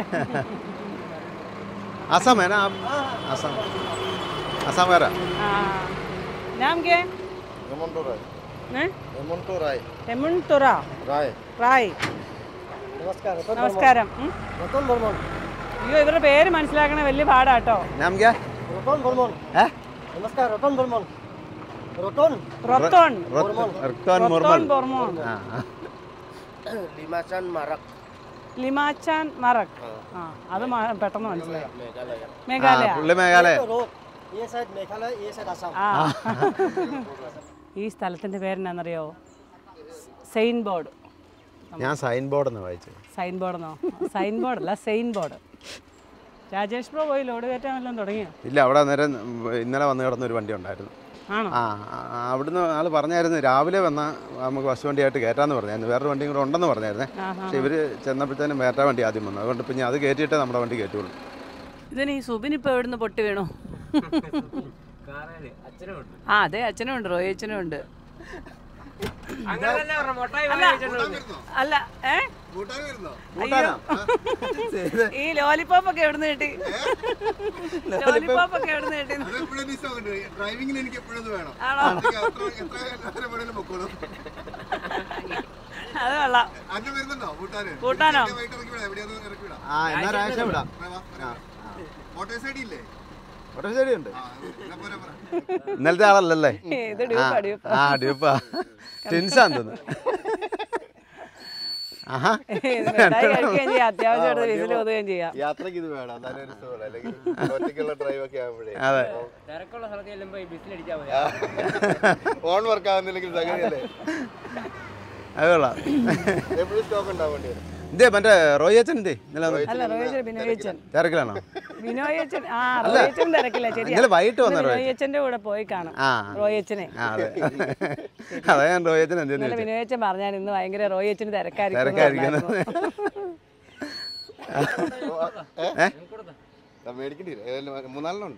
ആസാം ഏനാ ആസാം ആസാംകാരാ ആ നാം കേ Hemonto Rai. ഏ Hemonto Rai. എമുൺതുറ Rai. റായ് നമസ്കാരം നമസ്കാരം ഉം. റൊട്ടോൺ ബർമോൺ അയ്യോ ഇവരുടെ പേര് മനസ്സിലാക്കണ വലിയ പാടാട്ടോ നാം ക്യാ റൊട്ടോൺ ബർമോൺ ഏ നമസ്കാരം റൊട്ടോൺ ബർമോൺ റൊട്ടോൺ റൊത്തോൺ റിക്തോൻ മുർമൽ റൊത്തോൺ ബോർമോൺ ആ ആ. ലിമാച്ചാൻ മറക് ലിമാച്ചാൻ മറക് ആ അത് മ- പെട്ടെന്ന് മനസ്സിലായി മേഘാലയ ആ മേഘാലയ പുള്ളി മേഘാലയ ഈ സൈഡ് മേഘാലയ ഈ സൈഡ് അസം ആ ഈ സ്ഥലത്തിന്റെ പേരെന്നാന്നറിയോ സെയിൻ ബോർഡ് ഞാൻ സൈൻ ബോർഡ് എന്ന് വായിച്ചത് സൈൻ ബോർഡെന്നോ സൈൻ ബോർഡല്ല സെയിൻ ബോർഡ് രാജേഷ് ബ്രോ പോയി ലോഡ് കയറ്റാൻ വല്ലതും തുടങ്ങിയോ ഇല്ല അവിടെ നേരം ഇന്നലെ വന്ന് കിടന്ന ഒരു വണ്ടി ഉണ്ടായിരുന്നു ആണോ ആ ആ, അവിടുന്ന് ആൾ പറഞ്ഞായിരുന്നു രാവിലെ വന്നാൽ നമുക്ക് ബസ് വണ്ടിയായിട്ട് കയറ്റാമെന്ന് പറഞ്ഞായിരുന്നു വേറൊരു വണ്ടിയും കൂടെ ഉണ്ടെന്ന് പറഞ്ഞായിരുന്നേ ആഹാ. പക്ഷേ ഇവർ ചെന്നപ്പോഴത്തേനും വേറ്റ വണ്ടി ആദ്യം വന്നു അതുകൊണ്ട് പിന്നെ അത് കയറ്റിയിട്ടേ നമ്മുടെ വണ്ടി കയറ്റുള്ളൂ ഇതിന് ഈ സുബിൻ ഇപ്പോൾ എവിടുന്ന് പൊട്ടി വീണു കാറേല് അച്ഛനും ഉണ്ട് ആ അതെ അച്ഛനും ഉണ്ട് റോയി അച്ഛനും ഉണ്ട് അങ്ങനെ തന്നെ പറഞ്ഞു മൊട്ടായി അല്ല അല്ല ഏ അയ്യോ. ഈ ലോലിപോപ്പ് ഒക്കെ എവിടുന്ന് കിട്ടി ലോലിപോപ്പ് ഒക്കെ എവിടുന്ന് കിട്ടി ഡ്രൈവിംഗിൽ എനിക്ക് എപ്പോഴും വേണം ആണോ എത്ര വേണേലും പൊക്കോളൂ അത് കൊള്ളാം അന്നെ വരുന്നുണ്ടോ കൂട്ടാന് കൂട്ടാനോ ആ എന്നാ രാഴ്ച വിടാം മോട്ടോർ സൈഡ് ഇല്ലേ മോട്ടോർ സൈഡ് ഉണ്ട് ഇന്നലത്തെ ആളല്ലല്ലേ ഇത് ഡ്യൂപ്പാ ഡ്യൂപ്പ് ആ ഡ്യൂപ്പാ ടിൻസാന്ന് തോന്നുന്നു ആഹാ മിഠായി കഴിക്കുകയും ചെയ്യാം അത്യാവശ്യമായിട്ട് വിസിൽ ഒതുകയും ചെയ്യാം യാത്രക്ക് ഇത് വേണം എന്നാലും ഒരു സുഖം അല്ലെങ്കിൽ ഒറ്റയ്ക്കുള്ള ഡ്രൈവ് ഒക്കെ ആകുമ്പോഴേ അതെ തിരക്കുള്ള സ്ഥലത്ത് ചെല്ലുമ്പോ ഈ ബിസിലടിച്ചാൽ മതി ഫോൺ വർക്ക് ആകുന്നില്ലെങ്കിൽ സംഗതിയല്ലേ അത് കൊള്ളാം എപ്പോഴും സ്റ്റോക്ക് ഉണ്ടാവും വണ്ടി എന്തേ മറ്റേ റോയി അച്ഛൻ എന്തേ ഇന്നലെ വന്നത്? അല്ല റോയിച്ചൻ ബിനോയച്ചൻ തിരക്കിലാണോ ബിനോയച്ചൻ ആ റോയിച്ചൻ തിരക്കില്ല ശരിയാ ഇന്നലെ വൈകിട്ട് വന്ന റോയി ബിനോയച്ചന്റെ കൂടെ പോയി കാണാം ആ റോയച്ചനെ ആ അതെ അതാ ഞാൻ റോയി അച്ഛൻ എന്തേന്ന് ഇന്നലെ ബിനോയച്ചൻ പറഞ്ഞാൽ ഇന്ന് ഭയങ്കര റോയച്ചന് തിരക്കായിരിക്കും എന്ന് തിരക്കായിരിക്കും പറഞ്ഞായിരുന്നു. മേടിക്കേണ്ടി മൂന്നാലെണ്ണുണ്ട്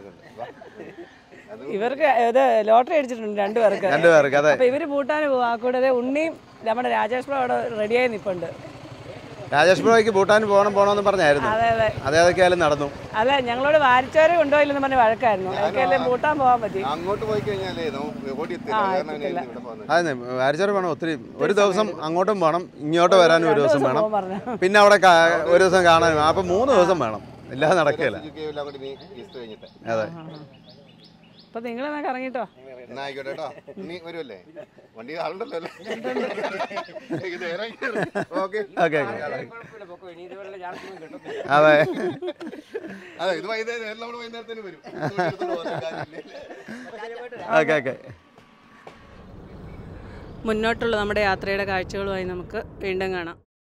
ഇവർക്ക് ഇത് ലോട്ടറി അടിച്ചിട്ടുണ്ട് രണ്ടുപേർക്ക് രണ്ടുപേർക്ക് അതെ അപ്പൊ ഇവര് പൂട്ടാൻ പോകും ആ കൂടെ ഉണ്ണിയും നമ്മുടെ രാജേഷ് പ്രോ അവിടെ റെഡിയായി നിപ്പുണ്ട് രാജേഷ് ബ്രോയ്ക്ക് ഭൂട്ടാൻ പോകണം പോകണമെന്ന് പറഞ്ഞായിരുന്നു അതെ അതെ അതേ അതൊക്കെ ആയാലും നടന്നു അല്ല ഞങ്ങളോട് വാരിച്ചോരെ കൊണ്ടുപോയില്ലെന്ന് പറഞ്ഞ് വഴക്കായിരുന്നു എനിക്കെല്ലാം പൂട്ടാൻ പോകാൻ പറ്റി അങ്ങോട്ട് പോയി കഴിഞ്ഞാലേ ഓടി ആ, എത്തില്ല. അതെ വാരിച്ചാറ് വേണം ഒത്തിരി ഒരു ദിവസം അങ്ങോട്ടും വേണം ഇങ്ങോട്ട് വരാനും ഒരു ദിവസം വേണം പോകാൻ പറഞ്ഞു പിന്നെ അവിടെ കാ- ഒരു ദിവസം കാണാനും അപ്പൊ മൂന്ന് ദിവസം വേണം ഇല്ലാതെ നടക്കില്ല അതെ അപ്പൊ നിങ്ങളെന്നാ കറങ്ങിട്ടോ എന്നാ ആയിക്കോട്ടെ കേട്ടോ നീ വരുമല്ലേ വണ്ടി ആളുണ്ടല്ലോ അല്ലേ ഓക്കെ ഓക്കെ കുഴപ്പമില്ല പൊക്കോ ഇനി ഇതുപോലെ ചാർജൊന്നും കിട്ടത്തില്ല അതെ അതെ ഇത് വൈകുന്നേരം നമ്മൾ വൈകുന്നേരത്തിന് വരും ഓക്കെ ഓക്കെ മുന്നോട്ടുള്ള നമ്മുടെ യാത്രയുടെ കാഴ്ചകളുമായി നമുക്ക് വീണ്ടും കാണാം